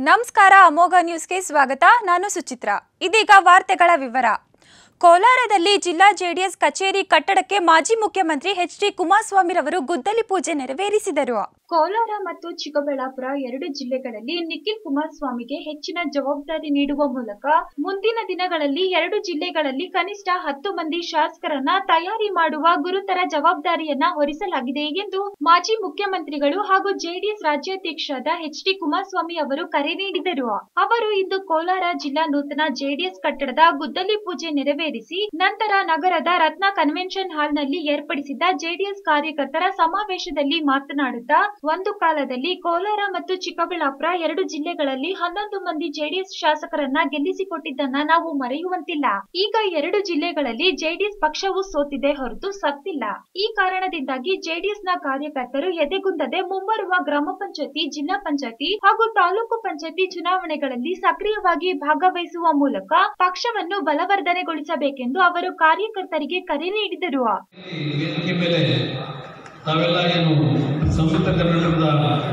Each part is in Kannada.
ನಮಸ್ಕಾರ ಅಮೋಘ ನ್ಯೂಸ್ಗೆ ಸ್ವಾಗತ ನಾನು ಸುಚಿತ್ರ ಇದೀಗ ವಾರ್ತೆಗಳ ವಿವರ ಕೋಲಾರದಲ್ಲಿ ಜಿಲ್ಲಾ ಜೆಡಿಎಸ್ ಕಚೇರಿ ಕಟ್ಟಡಕ್ಕೆ ಮಾಜಿ ಮುಖ್ಯಮಂತ್ರಿ ಎಚ್ ಡಿ ಕುಮಾರಸ್ವಾಮಿರವರು ಗುದ್ದಲಿ ಪೂಜೆ ನೆರವೇರಿಸಿದರು ಕೋಲಾರ ಮತ್ತು ಚಿಕ್ಕಬಳ್ಳಾಪುರ ಎರಡು ಜಿಲ್ಲೆಗಳಲ್ಲಿ ನಿಖಿಲ್ ಕುಮಾರಸ್ವಾಮಿಗೆ ಹೆಚ್ಚಿನ ಜವಾಬ್ದಾರಿ ನೀಡುವ ಮೂಲಕ ಮುಂದಿನ ದಿನಗಳಲ್ಲಿ ಎರಡು ಜಿಲ್ಲೆಗಳಲ್ಲಿ ಕನಿಷ್ಠ ಹತ್ತು ಮಂದಿ ಶಾಸಕರನ್ನ ತಯಾರಿ ಮಾಡುವ ಗುರುತರ ಜವಾಬ್ದಾರಿಯನ್ನ ಹೊರಿಸಲಾಗಿದೆ ಎಂದು ಮಾಜಿ ಮುಖ್ಯಮಂತ್ರಿಗಳು ಹಾಗೂ ಜೆಡಿಎಸ್ ರಾಜ್ಯಾಧ್ಯಕ್ಷರಾದ ಎಚ್ ಡಿ ಕುಮಾರಸ್ವಾಮಿ ಅವರು ಕರೆ ನೀಡಿದರು ಅವರು ಇಂದು ಕೋಲಾರ ಜಿಲ್ಲಾ ನೂತನ ಜೆಡಿಎಸ್ ಕಟ್ಟಡದ ಗುದ್ದಲಿ ಪೂಜೆ ನೆರವೇರಿಸಿ ನಂತರ ನಗರದ ರತ್ನ ಕನ್ವೆನ್ಷನ್ ಹಾಲ್ನಲ್ಲಿ ಏರ್ಪಡಿಸಿದ್ದ ಜೆಡಿಎಸ್ ಕಾರ್ಯಕರ್ತರ ಸಮಾವೇಶದಲ್ಲಿ ಮಾತನಾಡುತ್ತಾ ಒಂದು ಕಾಲದಲ್ಲಿ ಕೋಲಾರ ಮತ್ತು ಚಿಕ್ಕಬಳ್ಳಾಪುರ ಎರಡು ಜಿಲ್ಲೆಗಳಲ್ಲಿ ಹನ್ನೊಂದು ಮಂದಿ ಜೆಡಿಎಸ್ ಶಾಸಕರನ್ನ ಗೆಲ್ಲಿಸಿಕೊಟ್ಟಿದ್ದನ್ನ ನಾವು ಮರೆಯುವಂತಿಲ್ಲ ಈಗ ಎರಡು ಜಿಲ್ಲೆಗಳಲ್ಲಿ ಜೆಡಿಎಸ್ ಪಕ್ಷವು ಸೋತಿದೆ ಹೊರತು ಸತ್ತಿಲ್ಲ ಈ ಕಾರಣದಿಂದಾಗಿ ಜೆಡಿಎಸ್ ನ ಕಾರ್ಯಕರ್ತರು ಎದೆಗುಂದದೆ ಮುಂಬರುವ ಗ್ರಾಮ ಪಂಚಾಯತಿ ಜಿಲ್ಲಾ ಪಂಚಾಯತಿ ಹಾಗೂ ತಾಲೂಕು ಪಂಚಾಯತಿ ಚುನಾವಣೆಗಳಲ್ಲಿ ಸಕ್ರಿಯವಾಗಿ ಭಾಗವಹಿಸುವ ಮೂಲಕ ಪಕ್ಷವನ್ನು ಬಲವರ್ಧನೆಗೊಳಿಸಬೇಕೆಂದು ಅವರು ಕಾರ್ಯಕರ್ತರಿಗೆ ಕರೆ ನೀಡಿದರು ಈ ವೇದಿಕೆ ಮೇಲೆ ತಾವೆಲ್ಲ ಏನು ಸಂಯುಕ್ತ ಕರ್ನಾಟಕದ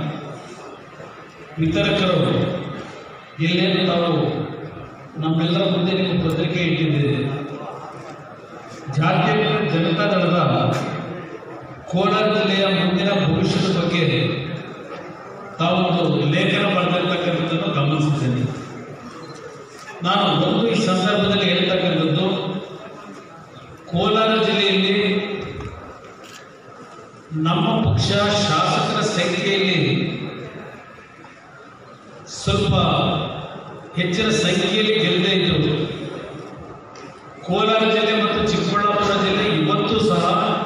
ವಿತರಕರು ಇಲ್ಲೇನು ತಾವು ನಮ್ಮೆಲ್ಲರ ಮುಂದೆ ನೀವು ಪತ್ರಿಕೆ ಇಟ್ಟಿದ್ದೀರಿ ಜಾತ್ಯತೀತ ಜನತಾದಳದ ಕೋಲಾರ ಜಿಲ್ಲೆಯ ಮುಂದಿನ ಭವಿಷ್ಯದ ಬಗ್ಗೆ ತಾವು ಒಂದು ಲೇಖನ ಬರೆದಿರ್ತಕ್ಕಂಥದ್ದನ್ನು ಗಮನಿಸಿದ್ದೇನೆ ನಾನು ಒಂದು ಈ ಸಂದರ್ಭದಲ್ಲಿ ಹೇಳ್ತಕ್ಕಂಥದ್ದು ಕೋಲಾರ ಜಿಲ್ಲೆಯಲ್ಲಿ ನಮ್ಮ ಪಕ್ಷ ಶಾಸಕರ ಸಂಖ್ಯೆಯಲ್ಲಿ ಸ್ವಲ್ಪ ಹೆಚ್ಚಿನ ಸಂಖ್ಯೆಯಲ್ಲಿ ಗೆಲ್ಲದೇ ಇದ್ದು ಕೋಲಾರ ಜಿಲ್ಲೆ ಮತ್ತು ಚಿಕ್ಕಬಳ್ಳಾಪುರ ಜಿಲ್ಲೆ ಇವತ್ತು ಸಹ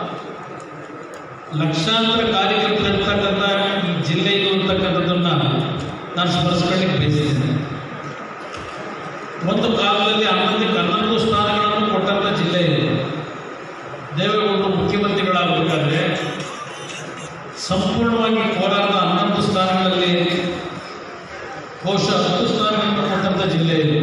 ಲಕ್ಷಾಂತರ ಕಾರ್ಯಕರ್ತರು ಇರ್ತಕ್ಕಂಥ ಈ ಜಿಲ್ಲೆ ಇದು ಅಂತಕ್ಕಂಥದ್ದನ್ನ ನಾನು ಸ್ಮರಿಸ್ಕೊಳ್ಳಿಕ್ಕೆ ಬಯಸಿದ್ದೇನೆ ಒಂದು ಕಾಲದಲ್ಲಿ ಹನ್ನೊಂದಕ್ಕೆ ಹನ್ನೊಂದು ಸ್ಥಾನಗಳನ್ನು ಕೊಟ್ಟಂಥ ಜಿಲ್ಲೆ ಇದು ದೇವೇಗೌಡರು ಮುಖ್ಯಮಂತ್ರಿಗಳಾಗಬೇಕಾದ್ರೆ ಸಂಪೂರ್ಣವಾಗಿ ಕೋಲಾರದ ಹನ್ನೊಂದು ಸ್ಥಾನಗಳಲ್ಲಿ ಬಹುಶಃ ಹತ್ತು ಸ್ಥಾನಗಳನ್ನು ಕೊಟ್ಟಂಥ ಜಿಲ್ಲೆ ಇದು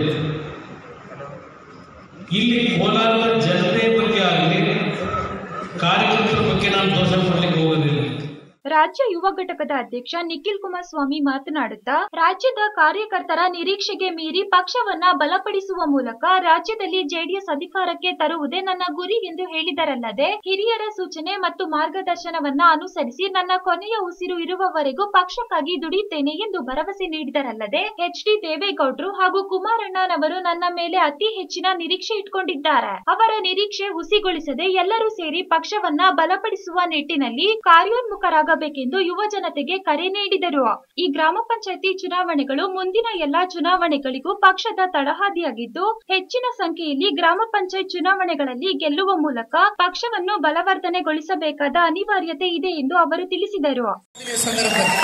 ಇಲ್ಲಿ ಕೋಲಾರದ ಜನತೆ ಬಗ್ಗೆ ಆಗಲಿ ಕಾರ್ಯಕರ್ತರ ಬಗ್ಗೆ ನಾನು ದೋಷ ಪಡಲಿಕ್ಕೆ ಹೋಗೋದಿಲ್ಲ ರಾಜ್ಯ ಯುವ ಘಟಕದ ಅಧ್ಯಕ್ಷ ನಿಖಿಲ್ ಕುಮಾರಸ್ವಾಮಿ ಮಾತನಾಡುತ್ತಾ ರಾಜ್ಯದ ಕಾರ್ಯಕರ್ತರ ನಿರೀಕ್ಷೆಗೆ ಮೀರಿ ಪಕ್ಷವನ್ನ ಬಲಪಡಿಸುವ ಮೂಲಕ ರಾಜ್ಯದಲ್ಲಿ ಜೆಡಿಎಸ್ ಅಧಿಕಾರಕ್ಕೆ ತರುವುದೇ ನನ್ನ ಗುರಿ ಎಂದು ಹೇಳಿದರಲ್ಲದೆ ಹಿರಿಯರ ಸೂಚನೆ ಮತ್ತು ಮಾರ್ಗದರ್ಶನವನ್ನ ಅನುಸರಿಸಿ ನನ್ನ ಕೊನೆಯ ಉಸಿರು ಇರುವವರೆಗೂ ಪಕ್ಷಕ್ಕಾಗಿ ದುಡಿಯುತ್ತೇನೆ ಎಂದು ಭರವಸೆ ನೀಡಿದರಲ್ಲದೆ ಎಚ್ ಡಿ ದೇವೇಗೌಡರು ಹಾಗೂ ಕುಮಾರಣ್ಣನವರು ನನ್ನ ಮೇಲೆ ಅತಿ ಹೆಚ್ಚಿನ ನಿರೀಕ್ಷೆ ಇಟ್ಕೊಂಡಿದ್ದಾರೆ ಅವರ ನಿರೀಕ್ಷೆ ಹುಸಿಗೊಳಿಸದೆ ಎಲ್ಲರೂ ಸೇರಿ ಪಕ್ಷವನ್ನ ಬಲಪಡಿಸುವ ನಿಟ್ಟಿನಲ್ಲಿ ಕಾರ್ಯೋನ್ಮುಖರಾಗಬೇಕೆಂದು ಯುವ ಜನತೆಗೆ ಕರೆ ನೀಡಿದರು ಈ ಗ್ರಾಮ ಪಂಚಾಯತಿ ಚುನಾವಣೆಗಳು ಮುಂದಿನ ಎಲ್ಲಾ ಚುನಾವಣೆಗಳಿಗೂ ಪಕ್ಷದ ತಳಹಾದಿಯಾಗಿದ್ದು ಹೆಚ್ಚಿನ ಸಂಖ್ಯೆಯಲ್ಲಿ ಗ್ರಾಮ ಪಂಚಾಯತ್ ಚುನಾವಣೆಗಳಲ್ಲಿ ಗೆಲ್ಲುವ ಮೂಲಕ ಪಕ್ಷವನ್ನು ಬಲವರ್ಧನೆಗೊಳಿಸಬೇಕಾದ ಅನಿವಾರ್ಯತೆ ಇದೆ ಎಂದು ಅವರು ತಿಳಿಸಿದರು ಈ ಸಂದರ್ಭದಲ್ಲಿ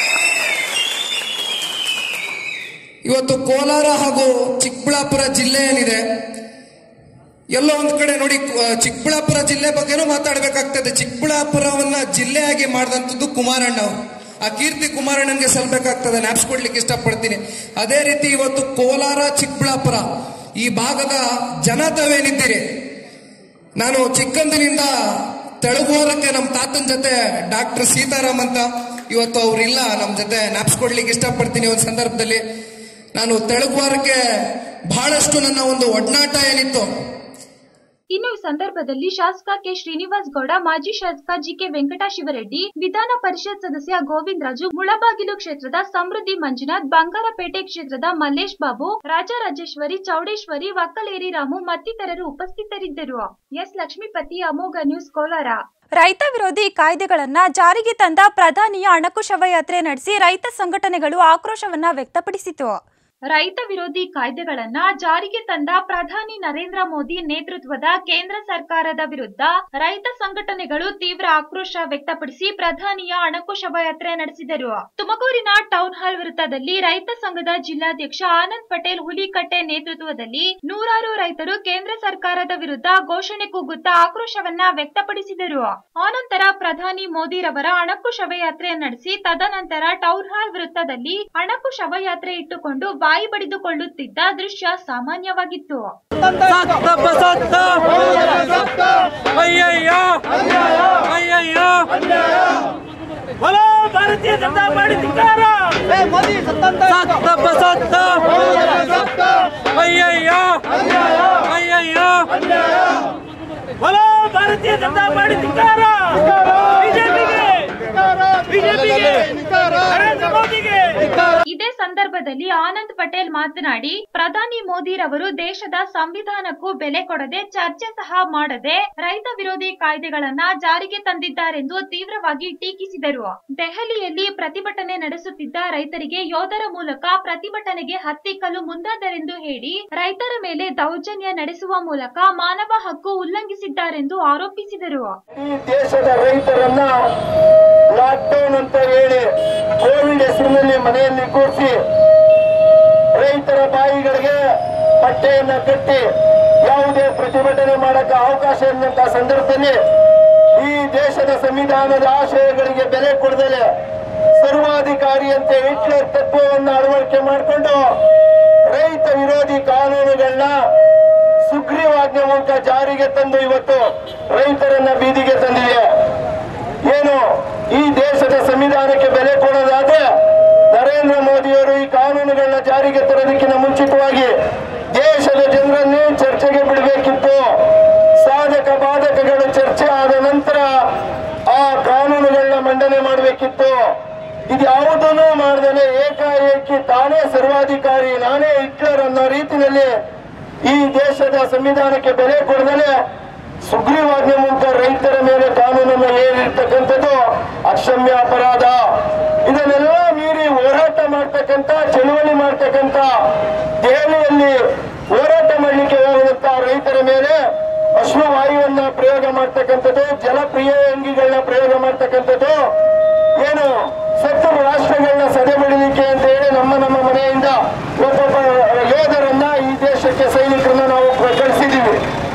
ಇವತ್ತು ಕೋಲಾರ ಹಾಗೂ ಚಿಕ್ಕಬಳ್ಳಾಪುರ ಜಿಲ್ಲೆ ಏನಿದೆ ಎಲ್ಲೋ ಒಂದ್ ಕಡೆ ನೋಡಿ ಆ, ಚಿಕ್ಕಬಳ್ಳಾಪುರ ಜಿಲ್ಲೆ ಬಗ್ಗೆನೂ ಮಾತಾಡಬೇಕಾಗ್ತದೆ ಚಿಕ್ಕಬಳ್ಳಾಪುರವನ್ನ ಜಿಲ್ಲೆಯಾಗಿ ಮಾಡಿದಂಥದ್ದು ಕುಮಾರಣ್ಣ ಅವರು ಆ ಕೀರ್ತಿ ಕುಮಾರಣ್ಣನ್ಗೆ ಸಲ್ಬೇಕಾಗ್ತದೆ ನ್ಯಾಪ್ಸ್ಕೊಡ್ಲಿಕ್ಕೆ ಇಷ್ಟಪಡ್ತೀನಿ ಅದೇ ರೀತಿ ಇವತ್ತು ಕೋಲಾರ ಚಿಕ್ಕಬಳ್ಳಾಪುರ ಈ ಭಾಗದ ಜನ ತಾವೇನಿದ್ದೀರಿ ನಾನು ಚಿಕ್ಕಂದಿನಿಂದ ತೆಳಗುವರಕ್ಕೆ ನಮ್ಮ ತಾತನ ಜೊತೆ ಡಾಕ್ಟರ್ ಸೀತಾರಾಮ್ ಅಂತ ಇವತ್ತು ಅವ್ರಿಲ್ಲ ನಮ್ಮ ಜೊತೆ ನಾಪ್ಸ್ಕೊಡ್ಲಿಕ್ಕೆ ಇಷ್ಟಪಡ್ತೀನಿ ಒಂದು ಸಂದರ್ಭದಲ್ಲಿ ನಾನು ತೆಳಗುವಾರಕ್ಕೆ ಬಹಳಷ್ಟು ನನ್ನ ಒಂದು ಒಡನಾಟ ಏನಿತ್ತು ಇನ್ನು ಈ ಸಂದರ್ಭದಲ್ಲಿ ಶಾಸಕ ಕೆ ಶ್ರೀನಿವಾಸ್ ಗೌಡ ಮಾಜಿ ಶಾಸಕ ಜಿಕೆ ವೆಂಕಟಶಿವರೆಡ್ಡಿ ವಿಧಾನ ಪರಿಷತ್ ಸದಸ್ಯ ಗೋವಿಂದ್ ರಾಜು ಮುಳಬಾಗಿಲು ಕ್ಷೇತ್ರದ ಸಮೃದ್ಧಿ ಮಂಜುನಾಥ್ ಬಂಗಾರಪೇಟೆ ಕ್ಷೇತ್ರದ ಮಲ್ಲೇಶ್ ಬಾಬು ರಾಜರಾಜೇಶ್ವರಿ ಚೌಡೇಶ್ವರಿ ವಕ್ಕಲೇರಿ ರಾಮು ಮತ್ತಿತರರು ಉಪಸ್ಥಿತರಿದ್ದರು ಎಸ್ ಲಕ್ಷ್ಮೀಪತಿ ಅಮೋಘ ನ್ಯೂಸ್ ಕೋಲಾರ ರೈತ ವಿರೋಧಿ ಕಾಯ್ದೆಗಳನ್ನ ಜಾರಿಗೆ ತಂದ ಪ್ರಧಾನಿಯ ಅಣಕು ಶವಯಾತ್ರೆ ನಡೆಸಿ ರೈತ ಸಂಘಟನೆಗಳು ಆಕ್ರೋಶವನ್ನ ವ್ಯಕ್ತಪಡಿಸಿತು ರೈತ ವಿರೋಧಿ ಕಾಯ್ದೆಗಳನ್ನ ಜಾರಿಗೆ ತಂದ ಪ್ರಧಾನಿ ನರೇಂದ್ರ ಮೋದಿ ನೇತೃತ್ವದ ಕೇಂದ್ರ ಸರ್ಕಾರದ ವಿರುದ್ಧ ರೈತ ಸಂಘಟನೆಗಳು ತೀವ್ರ ಆಕ್ರೋಶ ವ್ಯಕ್ತಪಡಿಸಿ ಪ್ರಧಾನಿಯ ಅಣಕು ಶವಯಾತ್ರೆ ನಡೆಸಿದರು ತುಮಕೂರಿನ ಟೌನ್ ಹಾಲ್ ವೃತ್ತದಲ್ಲಿ ರೈತ ಸಂಘದ ಜಿಲ್ಲಾಧ್ಯಕ್ಷ ಆನಂದ್ ಪಟೇಲ್ ಹುಲಿಕಟ್ಟೆ ನೇತೃತ್ವದಲ್ಲಿ ನೂರಾರು ರೈತರು ಕೇಂದ್ರ ಸರ್ಕಾರದ ವಿರುದ್ಧ ಘೋಷಣೆ ಕೂಗುತ್ತಾ ಆಕ್ರೋಶವನ್ನ ವ್ಯಕ್ತಪಡಿಸಿದರು ಆನಂತರ ಪ್ರಧಾನಿ ಮೋದಿರವರ ಅಣಕು ಶವಯಾತ್ರೆ ನಡೆಸಿ ತದನಂತರ ಟೌನ್ ಹಾಲ್ ವೃತ್ತದಲ್ಲಿ ಅಣಕು ಶವಯಾತ್ರೆ ಇಟ್ಟುಕೊಂಡು ಬಾಯಿ ಬಡಿದುಕೊಳ್ಳುತ್ತಿದ್ದ ದೃಶ್ಯ ಸಾಮಾನ್ಯವಾಗಿತ್ತು ಸತ್ತಪ್ಪ ಸತ್ತ ಅಯ್ಯಯ್ಯೋ ಅಯ್ಯಯ್ಯೋ ಬಲೋ ಭಾರತ ಭಾರತೀಯ ಜನತಾ ಪಾರ್ಟಿ ಧಿಕ್ಕಾರ ಸತ್ತಪ್ಪ ಸತ್ತ ಅಯ್ಯಯ್ಯೋ ಅಯ್ಯಯ್ಯೋ ಬಲೋ ಭಾರತೀಯ ಜನತಾ ಪಾರ್ಟಿ ಧಿಕ್ಕಾರ ಬಿಜೆಪಿಗೆ ಬಿಜೆಪಿಗೆ ನರೇಂದ್ರ ಮೋದಿಗೆ ಇದೇ ಸಂದರ್ಭದಲ್ಲಿ ಆನಂದ್ ಪಟೇಲ್ ಮಾತನಾಡಿ ಪ್ರಧಾನಿ ಮೋದಿರವರು ದೇಶದ ಸಂವಿಧಾನಕ್ಕೂ ಬೆಲೆ ಕೊಡದೆ ಚರ್ಚೆ ಸಹ ಮಾಡದೆ ರೈತ ವಿರೋಧಿ ಕಾಯ್ದೆಗಳನ್ನ ಜಾರಿಗೆ ತಂದಿದ್ದಾರೆಂದು ತೀವ್ರವಾಗಿ ಟೀಕಿಸಿದರು ದೆಹಲಿಯಲ್ಲಿ ಪ್ರತಿಭಟನೆ ನಡೆಸುತ್ತಿದ್ದ ರೈತರಿಗೆ ಯೋಧರ ಮೂಲಕ ಪ್ರತಿಭಟನೆಗೆ ಹತ್ತಿಕ್ಕಲು ಮುಂದಾದರೆಂದು ಹೇಳಿ ರೈತರ ಮೇಲೆ ದೌರ್ಜನ್ಯ ನಡೆಸುವ ಮೂಲಕ ಮಾನವ ಹಕ್ಕು ಉಲ್ಲಂಘಿಸಿದ್ದಾರೆಂದು ಆರೋಪಿಸಿದರು ಈ ದೇಶದ ರೈತರನ್ನ ಲಾಕ್ಡೌನ್ ಅಂತ ಹೇಳಿ ಕೋವಿಡ್ ಹೆಸರಿನಲ್ಲಿ ಮನೆಯಲ್ಲಿ ಕೂರಿಸಿ ರೈತರ ಬಾಯಿಗಳಿಗೆ ಪಟ್ಟೆಯನ್ನ ಕಟ್ಟಿ ಯಾವುದೇ ಪ್ರತಿಭಟನೆ ಮಾಡಕ್ಕೆ ಅವಕಾಶ ಇರುವಂತಹ ಸಂದರ್ಭದಲ್ಲಿ ಈ ದೇಶದ ಸಂವಿಧಾನದ ಆಶಯಗಳಿಗೆ ಬೆಲೆ ಕೊಡದಲೆ ಸರ್ವಾಧಿಕಾರಿ ಅಂತ ಹಿಟ್ಲರ್ ತತ್ವವನ್ನು ಅಳವಡಿಕೆ ಮಾಡಿಕೊಂಡು ರೈತ ವಿರೋಧಿ ಕಾನೂನುಗಳನ್ನ ಸುಗ್ರೀವಾಜ್ಞೆ ಮೂಲಕ ಜಾರಿಗೆ ತಂದು ಇವತ್ತು ರೈತರನ್ನ ಬೀದಿಗೆ ತಂದಿದೆ ಏನು ಈ ದೇಶದ ಸಂವಿಧಾನಕ್ಕೆ ಬೆಲೆ ಕೊಡೋದಾದ್ರೆ ನರೇಂದ್ರ ಮೋದಿಯವರು ಈ ಕಾನೂನುಗಳನ್ನ ಜಾರಿಗೆ ತರೋದಕ್ಕಿಂತ ಮುಂಚಿತವಾಗಿ ದೇಶದ ಜನರನ್ನೇ ಚರ್ಚೆಗೆ ಬಿಡಬೇಕಿತ್ತು ಸಾಧಕ ಬಾಧಕಗಳು ಚರ್ಚೆ ಆದ ನಂತರ ಆ ಕಾನೂನುಗಳನ್ನ ಮಂಡನೆ ಮಾಡಬೇಕಿತ್ತು ಇದ್ಯಾವುದನ್ನು ಮಾಡದೇ ಏಕಾಏಕಿ ತಾನೇ ಸರ್ವಾಧಿಕಾರಿ ನಾನೇ ಹಿಟ್ಲರ್ ಅನ್ನೋ ರೀತಿಯಲ್ಲಿ ಈ ದೇಶದ ಸಂವಿಧಾನಕ್ಕೆ ಬೆಲೆ ಕೊಡದಲೆ ಸುಗ್ರೀವಾಜ್ಞೆ ಮೂಲಕ ರೈತರ ಮೇಲೆ ಕಾನೂನನ್ನು ಏರಿರ್ತಕ್ಕಂಥದ್ದು ಅಕ್ಷಮ್ಯ ಅಪರಾಧ ಇದನ್ನೆಲ್ಲ ಮೀರಿ ಹೋರಾಟ ಮಾಡ್ತಕ್ಕಂಥ ಚಳುವಳಿ ಮಾಡ್ತಕ್ಕಂಥ ದೆಹಲಿಯಲ್ಲಿ ಹೋರಾಟ ಮಾಡಲಿಕ್ಕೆ ಹೋಗುವಂತ ರೈತರ ಮೇಲೆ ಅಶ್ವವಾಯುವನ್ನ ಪ್ರಯೋಗ ಮಾಡ್ತಕ್ಕಂಥದ್ದು ಜಲಪ್ರಿಯ ಅಂಗಿಗಳನ್ನ ಪ್ರಯೋಗ ಮಾಡ್ತಕ್ಕಂಥದ್ದು ಏನು ಸತ್ತರು ರಾಷ್ಟ್ರಗಳನ್ನ ಸದೆ ಬಡಿಲಿಕ್ಕೆ ಅಂತ ಹೇಳಿ ನಮ್ಮ ನಮ್ಮ ಮನೆಯಿಂದ ಒಬ್ಬೊಬ್ಬ ಯೋಧರನ್ನ ಈ ದೇಶಕ್ಕೆ ಸೈನಿಕರನ್ನ ನಾವು ಕಳಿಸಿದ್ದೀವಿ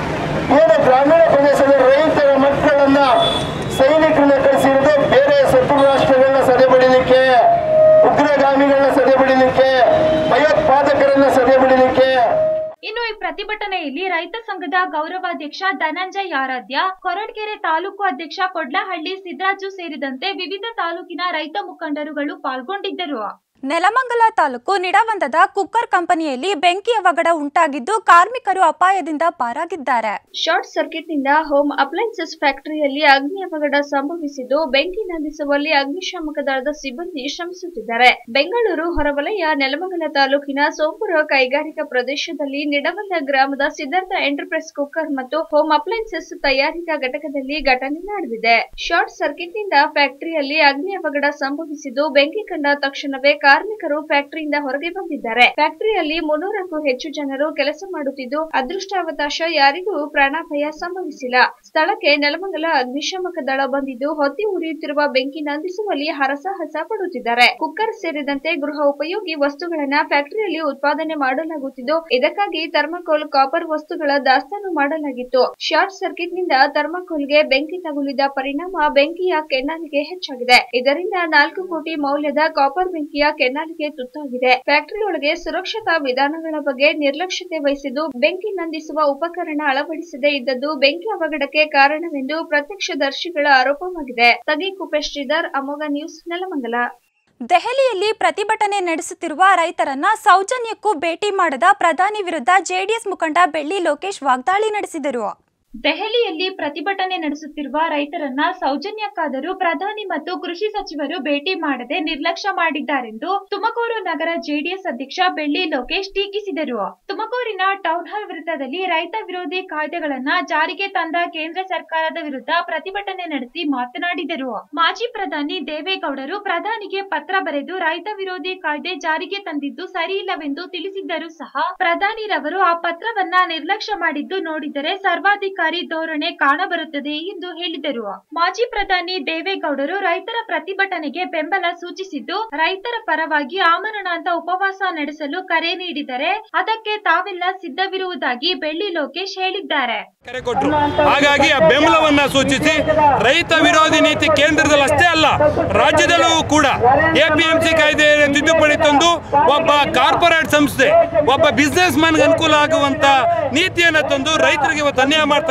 ಏನು ಗ್ರಾಮೀಣ ಪ್ರದೇಶದ ರೈತರ ಮಕ್ಕಳನ್ನ ಸೈನಿಕರನ್ನ ಕಳಿಸಿರೋದು ಬೇರೆ ಶತ್ರು ರಾಷ್ಟ್ರಗಳನ್ನ ಸದೆ ಬಡಿಲಿಕ್ಕೆ ಉಗ್ರಗಾಮಿಗಳನ್ನ ಸದೆ ಬಡಿಲಿಕ್ಕೆ ಭಯೋತ್ಪಾದಕರನ್ನ ಸದೆ ಬಡಿಲಿಕ್ಕೆ ಇನ್ನು ಈ ಪ್ರತಿಭಟನೆಯಲ್ಲಿ ರೈತ ಸಂಘದ ಗೌರವಾಧ್ಯಕ್ಷ ಧನಂಜಯ್ ಆರಾಧ್ಯ ಕೊರಟಗೆರೆ ತಾಲೂಕು ಅಧ್ಯಕ್ಷ ಕೊಡ್ಲಹಳ್ಳಿ ಸಿದ್ದರಾಜು ಸೇರಿದಂತೆ ವಿವಿಧ ತಾಲೂಕಿನ ರೈತ ಮುಖಂಡರುಗಳು ಪಾಲ್ಗೊಂಡಿದ್ದರು ನೆಲಮಂಗಲ ತಾಲೂಕು ನಿಡವಂದದ ಕುಕ್ಕರ್ ಕಂಪನಿಯಲ್ಲಿ ಬೆಂಕಿ ಅವಘಡ ಉಂಟಾಗಿದ್ದು ಕಾರ್ಮಿಕರು ಅಪಾಯದಿಂದ ಪಾರಾಗಿದ್ದಾರೆ ಶಾರ್ಟ್ ಸರ್ಕ್ಯೂಟ್ನಿಂದ ಹೋಮ್ ಅಪ್ಲೈನ್ಸಸ್ ಫ್ಯಾಕ್ಟರಿಯಲ್ಲಿ ಅಗ್ನಿ ಅವಘಡ ಸಂಭವಿಸಿದ್ದು ಬೆಂಕಿ ನಂದಿಸುವಲ್ಲಿ ಅಗ್ನಿಶಾಮಕ ದಳದ ಸಿಬ್ಬಂದಿ ಶ್ರಮಿಸುತ್ತಿದ್ದಾರೆ ಬೆಂಗಳೂರು ಹೊರವಲಯ ನೆಲಮಂಗಲ ತಾಲೂಕಿನ ಸೋಂಪುರ ಕೈಗಾರಿಕಾ ಪ್ರದೇಶದಲ್ಲಿ ನಿಡವಂದ ಗ್ರಾಮದ ಸಿದ್ಧಾರ್ಥ ಎಂಟರ್ಪ್ರೈಸ್ ಕುಕ್ಕರ್ ಮತ್ತು ಹೋಮ್ ಅಪ್ಲೈನ್ಸಸ್ ತಯಾರಿಕಾ ಘಟಕದಲ್ಲಿ ಘಟನೆ ನಡೆದಿದೆ ಶಾರ್ಟ್ ಸರ್ಕ್ಯೂಟ್ನಿಂದ ಫ್ಯಾಕ್ಟರಿಯಲ್ಲಿ ಅಗ್ನಿ ಅವಘಡ ಸಂಭವಿಸಿದ್ದು ಬೆಂಕಿ ಕಂಡ ತಕ್ಷಣವೇ ಕಾರ್ಮಿಕರು ಫ್ಯಾಕ್ಟರಿಯಿಂದ ಹೊರಗೆ ಬಂದಿದ್ದಾರೆ ಫ್ಯಾಕ್ಟರಿಯಲ್ಲಿ ಮುನ್ನೂರಕ್ಕೂ ಹೆಚ್ಚು ಜನರು ಕೆಲಸ ಮಾಡುತ್ತಿದ್ದು ಅದೃಷ್ಟಾವಕಾಶ ಯಾರಿಗೂ ಪ್ರಾಣಾಪಾಯ ಸಂಭವಿಸಿಲ್ಲ ಸ್ಥಳಕ್ಕೆ ನೆಲಮಂಗಲ ಅಗ್ನಿಶಾಮಕ ದಳ ಬಂದಿದ್ದು ಹೊತ್ತಿ ಉರಿಯುತ್ತಿರುವ ಬೆಂಕಿ ನಂದಿಸುವಲ್ಲಿ ಹರಸಾಹಸ ಪಡುತ್ತಿದ್ದಾರೆ ಕುಕ್ಕರ್ ಸೇರಿದಂತೆ ಗೃಹ ಉಪಯೋಗಿ ವಸ್ತುಗಳನ್ನ ಫ್ಯಾಕ್ಟರಿಯಲ್ಲಿ ಉತ್ಪಾದನೆ ಮಾಡಲಾಗುತ್ತಿದ್ದು ಇದಕ್ಕಾಗಿ ಥರ್ಮಕೋಲ್ ಕಾಪರ್ ವಸ್ತುಗಳ ದಾಸ್ತಾನು ಮಾಡಲಾಗಿತ್ತು ಶಾರ್ಟ್ ಸರ್ಕ್ಯೂಟ್ ನಿಂದ ಥರ್ಮಕೋಲ್ಗೆ ಬೆಂಕಿ ತಗುಲಿದ ಪರಿಣಾಮ ಬೆಂಕಿಯ ಕೆನ್ನಾಲಿಗೆ ಹೆಚ್ಚಾಗಿದೆ ಇದರಿಂದ ನಾಲ್ಕು ಕೋಟಿ ಮೌಲ್ಯದ ಕಾಪರ್ ಬೆಂಕಿಯ ಕೆನ್ನಾಲಿಗೆ ತುತ್ತಾಗಿದೆ ಫ್ಯಾಕ್ಟರಿಯೊಳಗೆ ಸುರಕ್ಷತಾ ವಿಧಾನಗಳ ಬಗ್ಗೆ ನಿರ್ಲಕ್ಷ್ಯತೆ ವಹಿಸಿದ್ದು ಬೆಂಕಿ ನಂದಿಸುವ ಉಪಕರಣ ಅಳವಡಿಸದೇ ಇದ್ದದ್ದು ಬೆಂಕಿ ಅವಘಡಕ್ಕೆ ಕಾರಣವೆಂದು ಪ್ರತ್ಯಕ್ಷದರ್ಶಿಗಳ ಆರೋಪವಾಗಿದೆ ತಗೀಕುಪೆ ಶ್ರೀಧರ್ ಅಮೋಘ ನ್ಯೂಸ್ ನೆಲಮಂಗಲ ದೆಹಲಿಯಲ್ಲಿ ಪ್ರತಿಭಟನೆ ನಡೆಸುತ್ತಿರುವ ರೈತರನ್ನ ಸೌಜನ್ಯಕ್ಕೂ ಭೇಟಿ ಮಾಡದ ಪ್ರಧಾನಿ ವಿರುದ್ಧ ಜೆಡಿಎಸ್ ಮುಖಂಡ ಬೆಳ್ಳಿ ಲೋಕೇಶ್ ವಾಗ್ದಾಳಿ ನಡೆಸಿದರು ದೆಹಲಿಯಲ್ಲಿ ಪ್ರತಿಭಟನೆ ನಡೆಸುತ್ತಿರುವ ರೈತರನ್ನ ಸೌಜನ್ಯಕ್ಕಾದರೂ ಪ್ರಧಾನಿ ಮತ್ತು ಕೃಷಿ ಸಚಿವರು ಭೇಟಿ ಮಾಡದೆ ನಿರ್ಲಕ್ಷ್ಯ ಮಾಡಿದ್ದಾರೆಂದು ತುಮಕೂರು ನಗರ ಜೆಡಿಎಸ್ ಅಧ್ಯಕ್ಷ ಬೆಳ್ಳಿ ಲೋಕೇಶ್ ಟೀಕಿಸಿದರು ತುಮಕೂರಿನ ಟೌನ್ ಹಾಲ್ ವೃತ್ತದಲ್ಲಿ ರೈತ ವಿರೋಧಿ ಕಾಯ್ದೆಗಳನ್ನ ಜಾರಿಗೆ ತಂದ ಕೇಂದ್ರ ಸರ್ಕಾರದ ವಿರುದ್ಧ ಪ್ರತಿಭಟನೆ ನಡೆಸಿ ಮಾತನಾಡಿದರು ಮಾಜಿ ಪ್ರಧಾನಿ ದೇವೇಗೌಡರು ಪ್ರಧಾನಿಗೆ ಪತ್ರ ಬರೆದು ರೈತ ವಿರೋಧಿ ಕಾಯ್ದೆ ಜಾರಿಗೆ ತಂದಿದ್ದು ಸರಿಯಿಲ್ಲವೆಂದು ತಿಳಿಸಿದ್ದರೂ ಸಹ ಪ್ರಧಾನಿರವರು ಆ ಪತ್ರವನ್ನ ನಿರ್ಲಕ್ಷ್ಯ ಮಾಡಿದ್ದು ನೋಡಿದರೆ ಸರ್ವಾಧಿಕಾರಿ ಧೋರಣೆ ಕಾಣಬರುತ್ತದೆ ಎಂದು ಹೇಳಿದರು ಮಾಜಿ ಪ್ರಧಾನಿ ದೇವೇಗೌಡರು ರೈತರ ಪ್ರತಿಭಟನೆಗೆ ಬೆಂಬಲ ಸೂಚಿಸಿದ್ದು ರೈತರ ಪರವಾಗಿ ಆಮರಣಾಂತ ಉಪವಾಸ ನಡೆಸಲು ಕರೆ ನೀಡಿದರೆ ಅದಕ್ಕೆ ತಾವೆಲ್ಲ ಸಿದ್ಧವಿರುವುದಾಗಿ ಬೆಳ್ಳಿ ಲೋಕೇಶ್ ಹೇಳಿದ್ದಾರೆ ಕರೆ ಕೊಟ್ರು ಹಾಗಾಗಿ ಆ ಬೆಂಬಲವನ್ನ ಸೂಚಿಸಿ ರೈತ ವಿರೋಧಿ ನೀತಿ ಕೇಂದ್ರದಲ್ಲಿ ಅಷ್ಟೇ ಅಲ್ಲ ರಾಜ್ಯದಲ್ಲೂ ಕೂಡ ಎಪಿಎಂಸಿ ಕಾಯ್ದೆ ತಿದ್ದುಪಡಿ ತಂದು ಒಬ್ಬ ಕಾರ್ಪೊರೇಟ್ ಸಂಸ್ಥೆ ಒಬ್ಬ ಬಿಸ್ನೆಸ್ ಮ್ಯಾನ್ಗೆ ಅನುಕೂಲ ಆಗುವಂತ ನೀತಿಯನ್ನ ತಂದು ರೈತರಿಗೆ ಇವತ್ತು ಅನ್ಯಾಯ ಮಾಡ್ತಕ್ಕಂಥ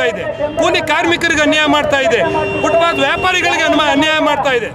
ಮಾಡ್ತಾ ಇದೆ ಕೂಲಿ ಕಾರ್ಮಿಕರಿಗೆ ಅನ್ಯಾಯ ಮಾಡ್ತಾ ಇದೆ ಫುಟ್ಪಾತ್ ವ್ಯಾಪಾರಿಗಳಿಗೆ ಅನ್ಮ- ಅನ್ಯಾಯ ಮಾಡ್ತಾ ಇದೆ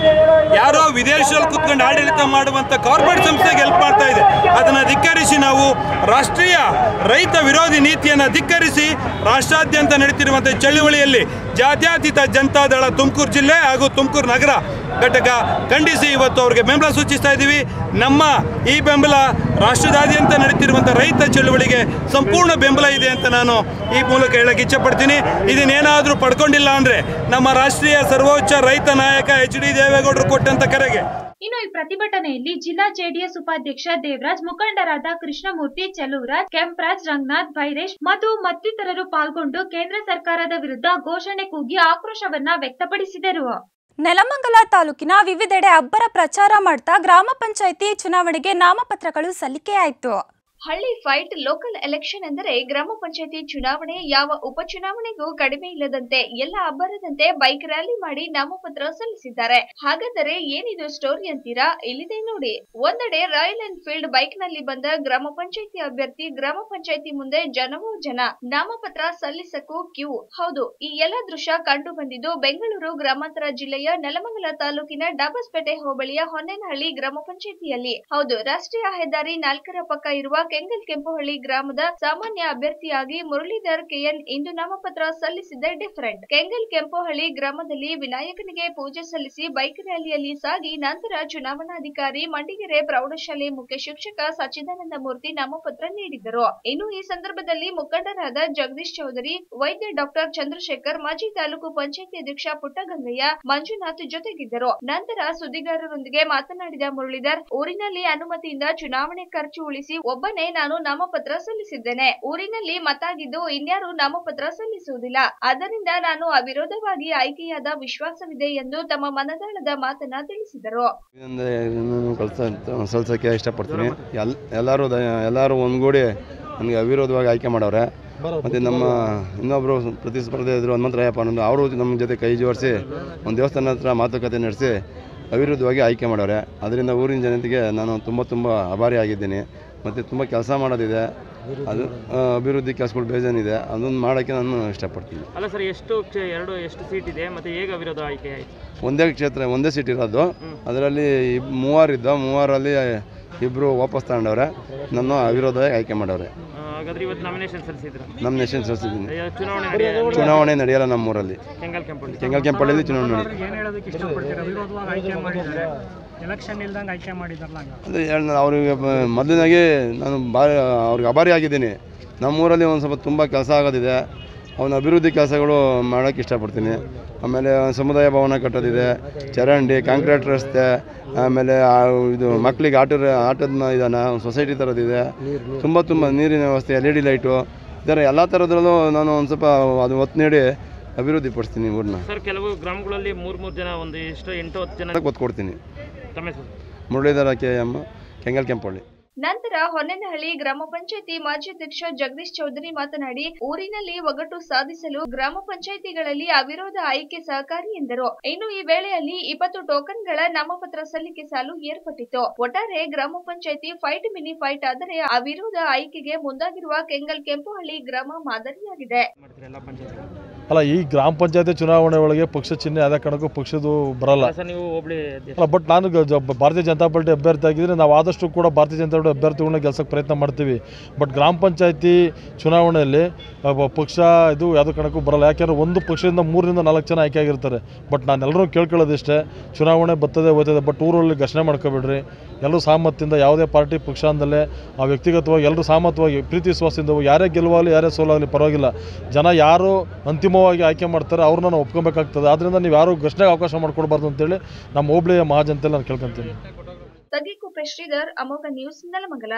ಯಾರೋ ವಿದೇಶದಲ್ಲಿ ಕುತ್ಕೊಂಡು ಆಡಳಿತ ಮಾಡುವಂತ ಕಾರ್ಪೊರೇಟ್ ಸಂಸ್ಥೆಗೆ ಹೆಲ್ಪ್ ಮಾಡ್ತಾ ಇದೆ ಅದನ್ನು ಧಿಕ್ಕರಿಸಿ ನಾವು ರಾಷ್ಟ್ರೀಯ ರೈತ ವಿರೋಧಿ ನೀತಿಯನ್ನು ಧಿಕ್ಕರಿಸಿ ರಾಷ್ಟ್ರಾದ್ಯಂತ ನಡೀತಿರುವಂಥ ಚಳುವಳಿಯಲ್ಲಿ ಜಾತ್ಯತೀತ ಜನತಾದಳ ತುಮಕೂರು ಜಿಲ್ಲೆ ಹಾಗೂ ತುಮಕೂರು ನಗರ ಘಟಕ ಖಂಡಿಸಿ ಇವತ್ತು ಅವರಿಗೆ ಬೆಂಬಲ ಸೂಚಿಸ್ತಾ ಇದ್ದೀವಿ ನಮ್ಮ ಈ ಬೆಂಬಲ ರಾಷ್ಟ್ರದಾದ್ಯಂತ ನಡೀತಿರುವಂಥ ರೈತ ಚಳುವಳಿಗೆ ಸಂಪೂರ್ಣ ಬೆಂಬಲ ಇದೆ ಅಂತ ನಾನು ಈ ಮೂಲಕ ಹೇಳಕ್ಕೆ ಇಚ್ಛಪಡ್ತೀನಿ ಇದನ್ನೇನಾದರೂ ಪಡ್ಕೊಂಡಿಲ್ಲ ಅಂದರೆ ನಮ್ಮ ರಾಷ್ಟ್ರೀಯ ಸರ್ವೋಚ್ಚ ರೈತ ನಾಯಕ ಎಚ್ ಡಿ ದೇವೇಗೌಡರು ಕೊಟ್ಟಂತ ಕರೆಗೆ ಇನ್ನು ಈ ಪ್ರತಿಭಟನೆಯಲ್ಲಿ ಜಿಲ್ಲಾ ಜೆಡಿಎಸ್ ಉಪಾಧ್ಯಕ್ಷ ದೇವರಾಜ್ ಮುಖಂಡರಾದ ಕೃಷ್ಣಮೂರ್ತಿ ಚೆಲುವರಾಜ್ ಕೆಂಪರಾಜ್ ರಂಗನಾಥ್ ಭೈರೇಶ್ ಮಧು ಮತ್ತಿತರರು ಪಾಲ್ಗೊಂಡು ಕೇಂದ್ರ ಸರ್ಕಾರದ ವಿರುದ್ಧ ಘೋಷಣೆ ಕೂಗಿ ಆಕ್ರೋಶವನ್ನ ವ್ಯಕ್ತಪಡಿಸಿದರು ನೆಲಮಂಗಲ ತಾಲೂಕಿನ ವಿವಿಧೆಡೆ ಅಬ್ಬರ ಪ್ರಚಾರ ಮಾಡ್ತಾ ಗ್ರಾಮ ಪಂಚಾಯಿತಿ ಚುನಾವಣೆಗೆ ನಾಮಪತ್ರಗಳು ಸಲ್ಲಿಕೆಯಾಯಿತು ಹಳ್ಳಿ ಫೈಟ್ ಲೋಕಲ್ ಎಲೆಕ್ಷನ್ ಎಂದರೆ ಗ್ರಾಮ ಪಂಚಾಯತಿ ಚುನಾವಣೆ ಯಾವ ಉಪಚುನಾವಣೆಗೂ ಕಡಿಮೆ ಇಲ್ಲದಂತೆ ಎಲ್ಲ ಅಬ್ಬರದಂತೆ ಬೈಕ್ ರ್ಯಾಲಿ ಮಾಡಿ ನಾಮಪತ್ರ ಸಲ್ಲಿಸಿದ್ದಾರೆ ಹಾಗಾದರೆ ಏನಿದು ಸ್ಟೋರಿ ಅಂತೀರಾ ಇಲ್ಲಿದೆ ನೋಡಿ ಒಂದೆಡೆ ರಾಯಲ್ ಎನ್ಫೀಲ್ಡ್ ಬೈಕ್ ನಲ್ಲಿ ಬಂದ ಗ್ರಾಮ ಪಂಚಾಯತಿ ಅಭ್ಯರ್ಥಿ ಗ್ರಾಮ ಪಂಚಾಯತಿ ಮುಂದೆ ಜನವೋ ಜನ ನಾಮಪತ್ರ ಸಲ್ಲಿಸಕ್ಕೂ ಕ್ಯೂ ಹೌದು ಈ ಎಲ್ಲ ದೃಶ್ಯ ಕಂಡು ಬಂದಿದ್ದು ಬೆಂಗಳೂರು ಗ್ರಾಮಾಂತರ ಜಿಲ್ಲೆಯ ನೆಲಮಂಗಲ ತಾಲೂಕಿನ ಡಾಬಸ್ಪೇಟೆ ಹೋಬಳಿಯ ಹೊನ್ನೇನಹಳ್ಳಿ ಗ್ರಾಮ ಪಂಚಾಯತಿಯಲ್ಲಿ ಹೌದು ರಾಷ್ಟ್ರೀಯ ಹೆದ್ದಾರಿ ನಾಲ್ಕರ ಪಕ್ಕ ಇರುವ ಕೆಂಗಲ್ ಕೆಂಪುಹಳ್ಳಿ ಗ್ರಾಮದ ಸಾಮಾನ್ಯ ಅಭ್ಯರ್ಥಿಯಾಗಿ ಮುರಳೀಧರ್ ಕೆಎನ್ ಇಂದು ನಾಮಪತ್ರ ಸಲ್ಲಿಸಿದ್ದೆ ಡಿಫರೆಂಟ್ ಕೆಂಗಲ್ ಕೆಂಪುಹಳ್ಳಿ ಗ್ರಾಮದಲ್ಲಿ ವಿನಾಯಕನಿಗೆ ಪೂಜೆ ಸಲ್ಲಿಸಿ ಬೈಕ್ ರ್ಯಾಲಿಯಲ್ಲಿ ಸಾಗಿ ನಂತರ ಚುನಾವಣಾಧಿಕಾರಿ ಮಂಡಿಗೆರೆ ಪ್ರೌಢಶಾಲೆ ಮುಖ್ಯ ಶಿಕ್ಷಕ ಸಚ್ಚಿದಾನಂದ ಮೂರ್ತಿ ನಾಮಪತ್ರ ನೀಡಿದರು ಇನ್ನು ಈ ಸಂದರ್ಭದಲ್ಲಿ ಮುಖಂಡರಾದ ಜಗದೀಶ್ ಚೌಧರಿ ವೈದ್ಯ ಡಾಕ್ಟರ್ ಚಂದ್ರಶೇಖರ್ ಮಾಜಿ ತಾಲೂಕು ಪಂಚಾಯತಿ ಅಧ್ಯಕ್ಷ ಪುಟ್ಟಗಂಗಯ್ಯ ಮಂಜುನಾಥ್ ಜೊತೆಗಿದ್ದರು ನಂತರ ಸುದ್ದಿಗಾರರೊಂದಿಗೆ ಮಾತನಾಡಿದ ಮುರಳೀಧರ್ ಊರಿನಲ್ಲಿ ಅನುಮತಿಯಿಂದ ಚುನಾವಣೆ ಖರ್ಚು ಉಳಿಸಿ ಒಬ್ಬನೇ ನಾನು ನಾಮಪತ್ರ ಸಲ್ಲಿಸಿದ್ದೇನೆ ಊರಿನಲ್ಲಿ ಮತಾಗಿದ್ದು ಇನ್ಯಾರು ನಾಮಪತ್ರ ಸಲ್ಲಿಸುವುದಿಲ್ಲ ಆದ್ದರಿಂದ ನಾನು ಅವಿರೋಧವಾಗಿ ಆಯ್ಕೆಯಾದ ವಿಶ್ವಾಸವಿದೆ ಎಂದು ತಮ್ಮ ಮನದಾಳದ ಮಾತನ್ನ ತಿಳಿಸಿದರು ಇದರಿಂದ ನಾನು ಕಳ್ಸ ಸಲ್ಸೋಕ್ಕೆ ಇಷ್ಟಪಡ್ತೀನಿ ಎಲ್ ಎಲ್ಲರೂ ದ- ಎಲ್ಲರೂ ಒಂದ್ಗೂಡಿ ನನಗೆ ಅವಿರೋಧವಾಗಿ ಆಯ್ಕೆ ಮಾಡವ್ರೆ ಮತ್ತು ನಮ್ಮ ಇನ್ನೊಬ್ಬರು ಪ್ರತಿಸ್ಪರ್ಧೆ ಇದ್ರು ಹನುಮಂತರಾಯಪ್ಪ ಅನ್ನೋದು ಅವರು ನಮ್ಮ ಜೊತೆ ಕೈ ಜೋಡಿಸಿ ಒಂದು ದೇವಸ್ಥಾನ ಹತ್ರ ಮಾತುಕತೆ ನಡೆಸಿ ಅವಿರುದ್ಧವಾಗಿ ಆಯ್ಕೆ ಮಾಡವ್ರೆ ಅದರಿಂದ ಊರಿನ ಜನತೆಗೆ ನಾನು ತುಂಬ ತುಂಬ ಆಭಾರಿ ಆಗಿದ್ದೀನಿ ಮತ್ತು ತುಂಬ ಕೆಲಸ ಮಾಡೋದಿದೆ ಅದು ಆ, ಅಭಿವೃದ್ಧಿ ಕೆಲಸಗಳು ಬೇಜಾನಿದೆ ಅದನ್ನು ಮಾಡೋಕ್ಕೆ ನಾನು ಇಷ್ಟಪಡ್ತೀನಿ ಅಲ್ಲ ಸರ್ ಎಷ್ಟು ಕ್ಷ- ಎರಡು ಎಷ್ಟು ಸೀಟ್ ಇದೆ ಮತ್ತೆ ಹೇಗೆ ಅವಿರೋಧ ಆಯ್ಕೆ ಆಯ್ತು ಒಂದೇ ಕ್ಷೇತ್ರ ಒಂದೇ ಸೀಟ್ ಇರೋದು ಅದರಲ್ಲಿ ಇಬ್- ಮೂವರಿದ್ದು ಮೂವರಲ್ಲಿ ಇಬ್ಬರು ವಾಪಸ್ ತಗೊಂಡವ್ರೆ ನನ್ನ ಅವಿರೋಧವಾಗಿ ಆಯ್ಕೆ ಮಾಡವ್ರೆ ಆ, ಹಾಗಾದ್ರೆ ಇವತ್ತು ನಾಮಿನೇಷನ್ ಸಲ್ಲಿಸಿದ್ರು ನಮ್ಮ ನೇಷನ್ ಸಲ್ಲಿಸಿದ್ದೀನಿ ಚುನಾವಣೆ ನಡೆಯೋದು ಚುನಾವಣೆ ನಡೆಯಲ್ಲ ನಮ್ಮೂರಲ್ಲಿ ಕೆಂಗಲ್ ಕೆಂಪಳ್ಳಿ ಕೆಂಗಲ್ ಕೆಂಪಳ್ಳಿಯಲ್ಲಿ ಚುನಾವಣೆ ನಡೆಯುತ್ತೆ ಏನು ಹೇಳೋದಕ್ಕೆ ಇಷ್ಟಪಡ್ತೀರಾ ವಿರೋಧವಾಗಿ ಆಯ್ಕೆ ಮಾಡಿದ್ದಾರೆ ಎಲೆಕ್ಷನ್ ಇಲ್ದಂಗೆ ಆಯ್ಕೆ ಮಾಡಿದಾರಲ್ಲ ಹಂಗ ಅದೇ ಹೇಳ್- ಅವ್ರಿಗೆ ಬ- ಮೊದಲಿನಾಗೆ ನಾನು ಭಾರಿ ಅವ್ರಿಗೆ ಅಭಾರಿ ಆಗಿದ್ದೀನಿ ನಮ್ಮೂರಲ್ಲಿ ಒಂದು ಸ್ವಲ್ಪ ತುಂಬ ಕೆಲಸ ಆಗೋದಿದೆ ಅವನ ಅಭಿವೃದ್ಧಿ ಕೆಲಸಗಳು ಮಾಡೋಕ್ಕೆ ಇಷ್ಟಪಡ್ತೀನಿ ಆಮೇಲೆ ಸಮುದಾಯ ಭವನ ಕಟ್ಟೋದಿದೆ ಚರಂಡಿ ಕಾಂಕ್ರೀಟ್ ರಸ್ತೆ ಆಮೇಲೆ ಆ ಇದು ಮಕ್ಕಳಿಗೆ ಆಟೋ ಆಟದ ಇದಾನ ಒಂದು ಸೊಸೈಟಿ ಥರದಿದೆ ತುಂಬ ತುಂಬ ನೀರಿನ ವ್ಯವಸ್ಥೆ ಎಲ್ ಇ ಡಿ ಲೈಟು ಈ ಥರ ಎಲ್ಲ ಥರದ್ರಲ್ಲೂ ನಾನು ಒಂದು ಸ್ವಲ್ಪ ಅದು ಒತ್ತು ನೀಡಿ ಅಭಿವೃದ್ಧಿ ಪಡಿಸ್ತೀನಿ ಊರನ್ನ ಸರ್ ಕೆಲವು ಗ್ರಾಮಗಳಲ್ಲಿ ಮೂರ್ ಮೂರ್ ಜನ ಒಂದು ಎಷ್ಟು ಎಂಟು ಹತ್ತು ಜನ ಒತ್ತು ಕೊಡ್ತೀನಿ ತಮ್ಮ ಹೆಸರು ಮುರಳೀಧರ ಕೆ ಎಮ್ ಕೆಂಗಲ್ ಕೆಂಪಳ್ಳಿ ನಂತರ ಹೊನ್ನೇನಹಳ್ಳಿ ಗ್ರಾಮ ಪಂಚಾಯತಿ ಮಾಜಿ ಅಧ್ಯಕ್ಷ ಜಗದೀಶ್ ಚೌಧರಿ ಮಾತನಾಡಿ ಊರಿನಲ್ಲಿ ಒಗಟು ಸಾಧಿಸಲು ಗ್ರಾಮ ಪಂಚಾಯಿತಿಗಳಲ್ಲಿ ಅವಿರೋಧ ಆಯ್ಕೆ ಸಹಕಾರಿ ಎಂದರು ಇನ್ನು ಈ ವೇಳೆಯಲ್ಲಿ ಇಪ್ಪತ್ತು ಟೋಕನ್ಗಳ ನಾಮಪತ್ರ ಸಲ್ಲಿಕೆ ಸಾಲು ಏರ್ಪಟ್ಟಿತು ಒಟ್ಟಾರೆ ಗ್ರಾಮ ಪಂಚಾಯತಿ ಫೈಟ್ ಮಿನಿ ಫೈಟ್ ಆದರೆ ಅವಿರೋಧ ಆಯ್ಕೆಗೆ ಮುಂದಾಗಿರುವ ಕೆಂಗಲ್ ಕೆಂಪುಹಳ್ಳಿ ಗ್ರಾಮ ಮಾದರಿಯಾಗಿದೆ ಮಾಡ್ತೀರಾ ಎಲ್ಲ ಪಂಚಾಯತ್ ಅಲ್ಲ ಈ ಗ್ರಾಮ ಪಂಚಾಯತಿ ಚುನಾವಣೆ ಒಳಗೆ ಪಕ್ಷ ಚಿಹ್ನೆ ಆದ ಕಾರಣಕ್ಕೂ ಪಕ್ಷದ್ದು ಬರಲ್ಲ ಸರ್ ನೀವು ಹೋಬಳಿ ಅಧ್ಯಕ್ಷ ಅಲ್ಲ ಬಟ್ ನಾನು ಗ- ಜ- ಭಾರತೀಯ ಜನತಾ ಪಾರ್ಟಿ ಅಭ್ಯರ್ಥಿ ಆಗಿದ್ರೆ ನಾವು ಆದಷ್ಟು ಕೂಡ ಭಾರತೀಯ ಜನತಾ ಪಾರ್ಟಿ ಅಭ್ಯರ್ಥಿಗಳನ್ನ ಗೆಲ್ಸೋಕ್ಕೆ ಪ್ರಯತ್ನ ಮಾಡ್ತೀವಿ ಬಟ್ ಗ್ರಾಮ ಪಂಚಾಯತಿ ಚುನಾವಣೆಯಲ್ಲಿ ಆ, ಬ- ಪಕ್ಷ ಇದು ಯಾವುದೋ ಕಾರಣಕ್ಕೂ ಬರಲ್ಲ ಯಾಕೆಂದ್ರೆ ಒಂದು ಪಕ್ಷದಿಂದ ಮೂರರಿಂದ ನಾಲ್ಕು ಜನ ಆಯ್ಕೆ ಆಗಿರ್ತಾರೆ ಬಟ್ ನಾನು ಎಲ್ಲರೂ ಕೇಳ್ಕೊಳ್ಳೋದಿಷ್ಟೇ ಚುನಾವಣೆ ಬರ್ತದೆ ಹೋಗ್ತದೆ ಬಟ್ ಊರಲ್ಲಿ ಘರ್ಷಣೆ ಮಾಡ್ಕೋಬೇಡ್ರಿ ಎಲ್ಲರೂ ಸಾಮತ್ತಿಂದ ಯಾವುದೇ ಪಾರ್ಟಿ ಪಕ್ಷ ಅಂದಲೇ ಆ ವ್ಯಕ್ತಿಗತವಾಗಿ ಎಲ್ಲರೂ ಸಾಮರ್ಥವಾಗಿ ಪ್ರೀತಿ ವಿಶ್ವಾಸದಿಂದ ಹೋಗಿ ಯಾರೇ ಗೆಲುವಾಗಲಿ ಯಾರೇ ಸೋಲಾಗಲಿ ಪರವಾಗಿಲ್ಲ ಜನ ಯಾರು ಅಂತಿಮವಾಗಿ ಆಯ್ಕೆ ಮಾಡ್ತಾರೆ ಅವ್ರನ್ನ ನಾವು ಒಪ್ಕೊಬೇಕಾಗ್ತದೆ ಆದ್ದರಿಂದ ನೀವು ಯಾರು ಘರ್ಷಣೆಗೆ ಅವಕಾಶ ಮಾಡಿಕೊಡ್ಬಾರ್ದು ಅಂತೇಳಿ ನಮ್ಮ ಹೋಬಳಿಯ ಮಹಾಜನತೆಯಲ್ಲಿ ನಾನು ಕೇಳ್ಕೊಂತೀನಿ ತಗ್ಗಿಕುಪ್ಪೆ ಶ್ರೀಧರ್ ಅಮೋಘ ನ್ಯೂಸ್ ನೆಲಮಂಗಲ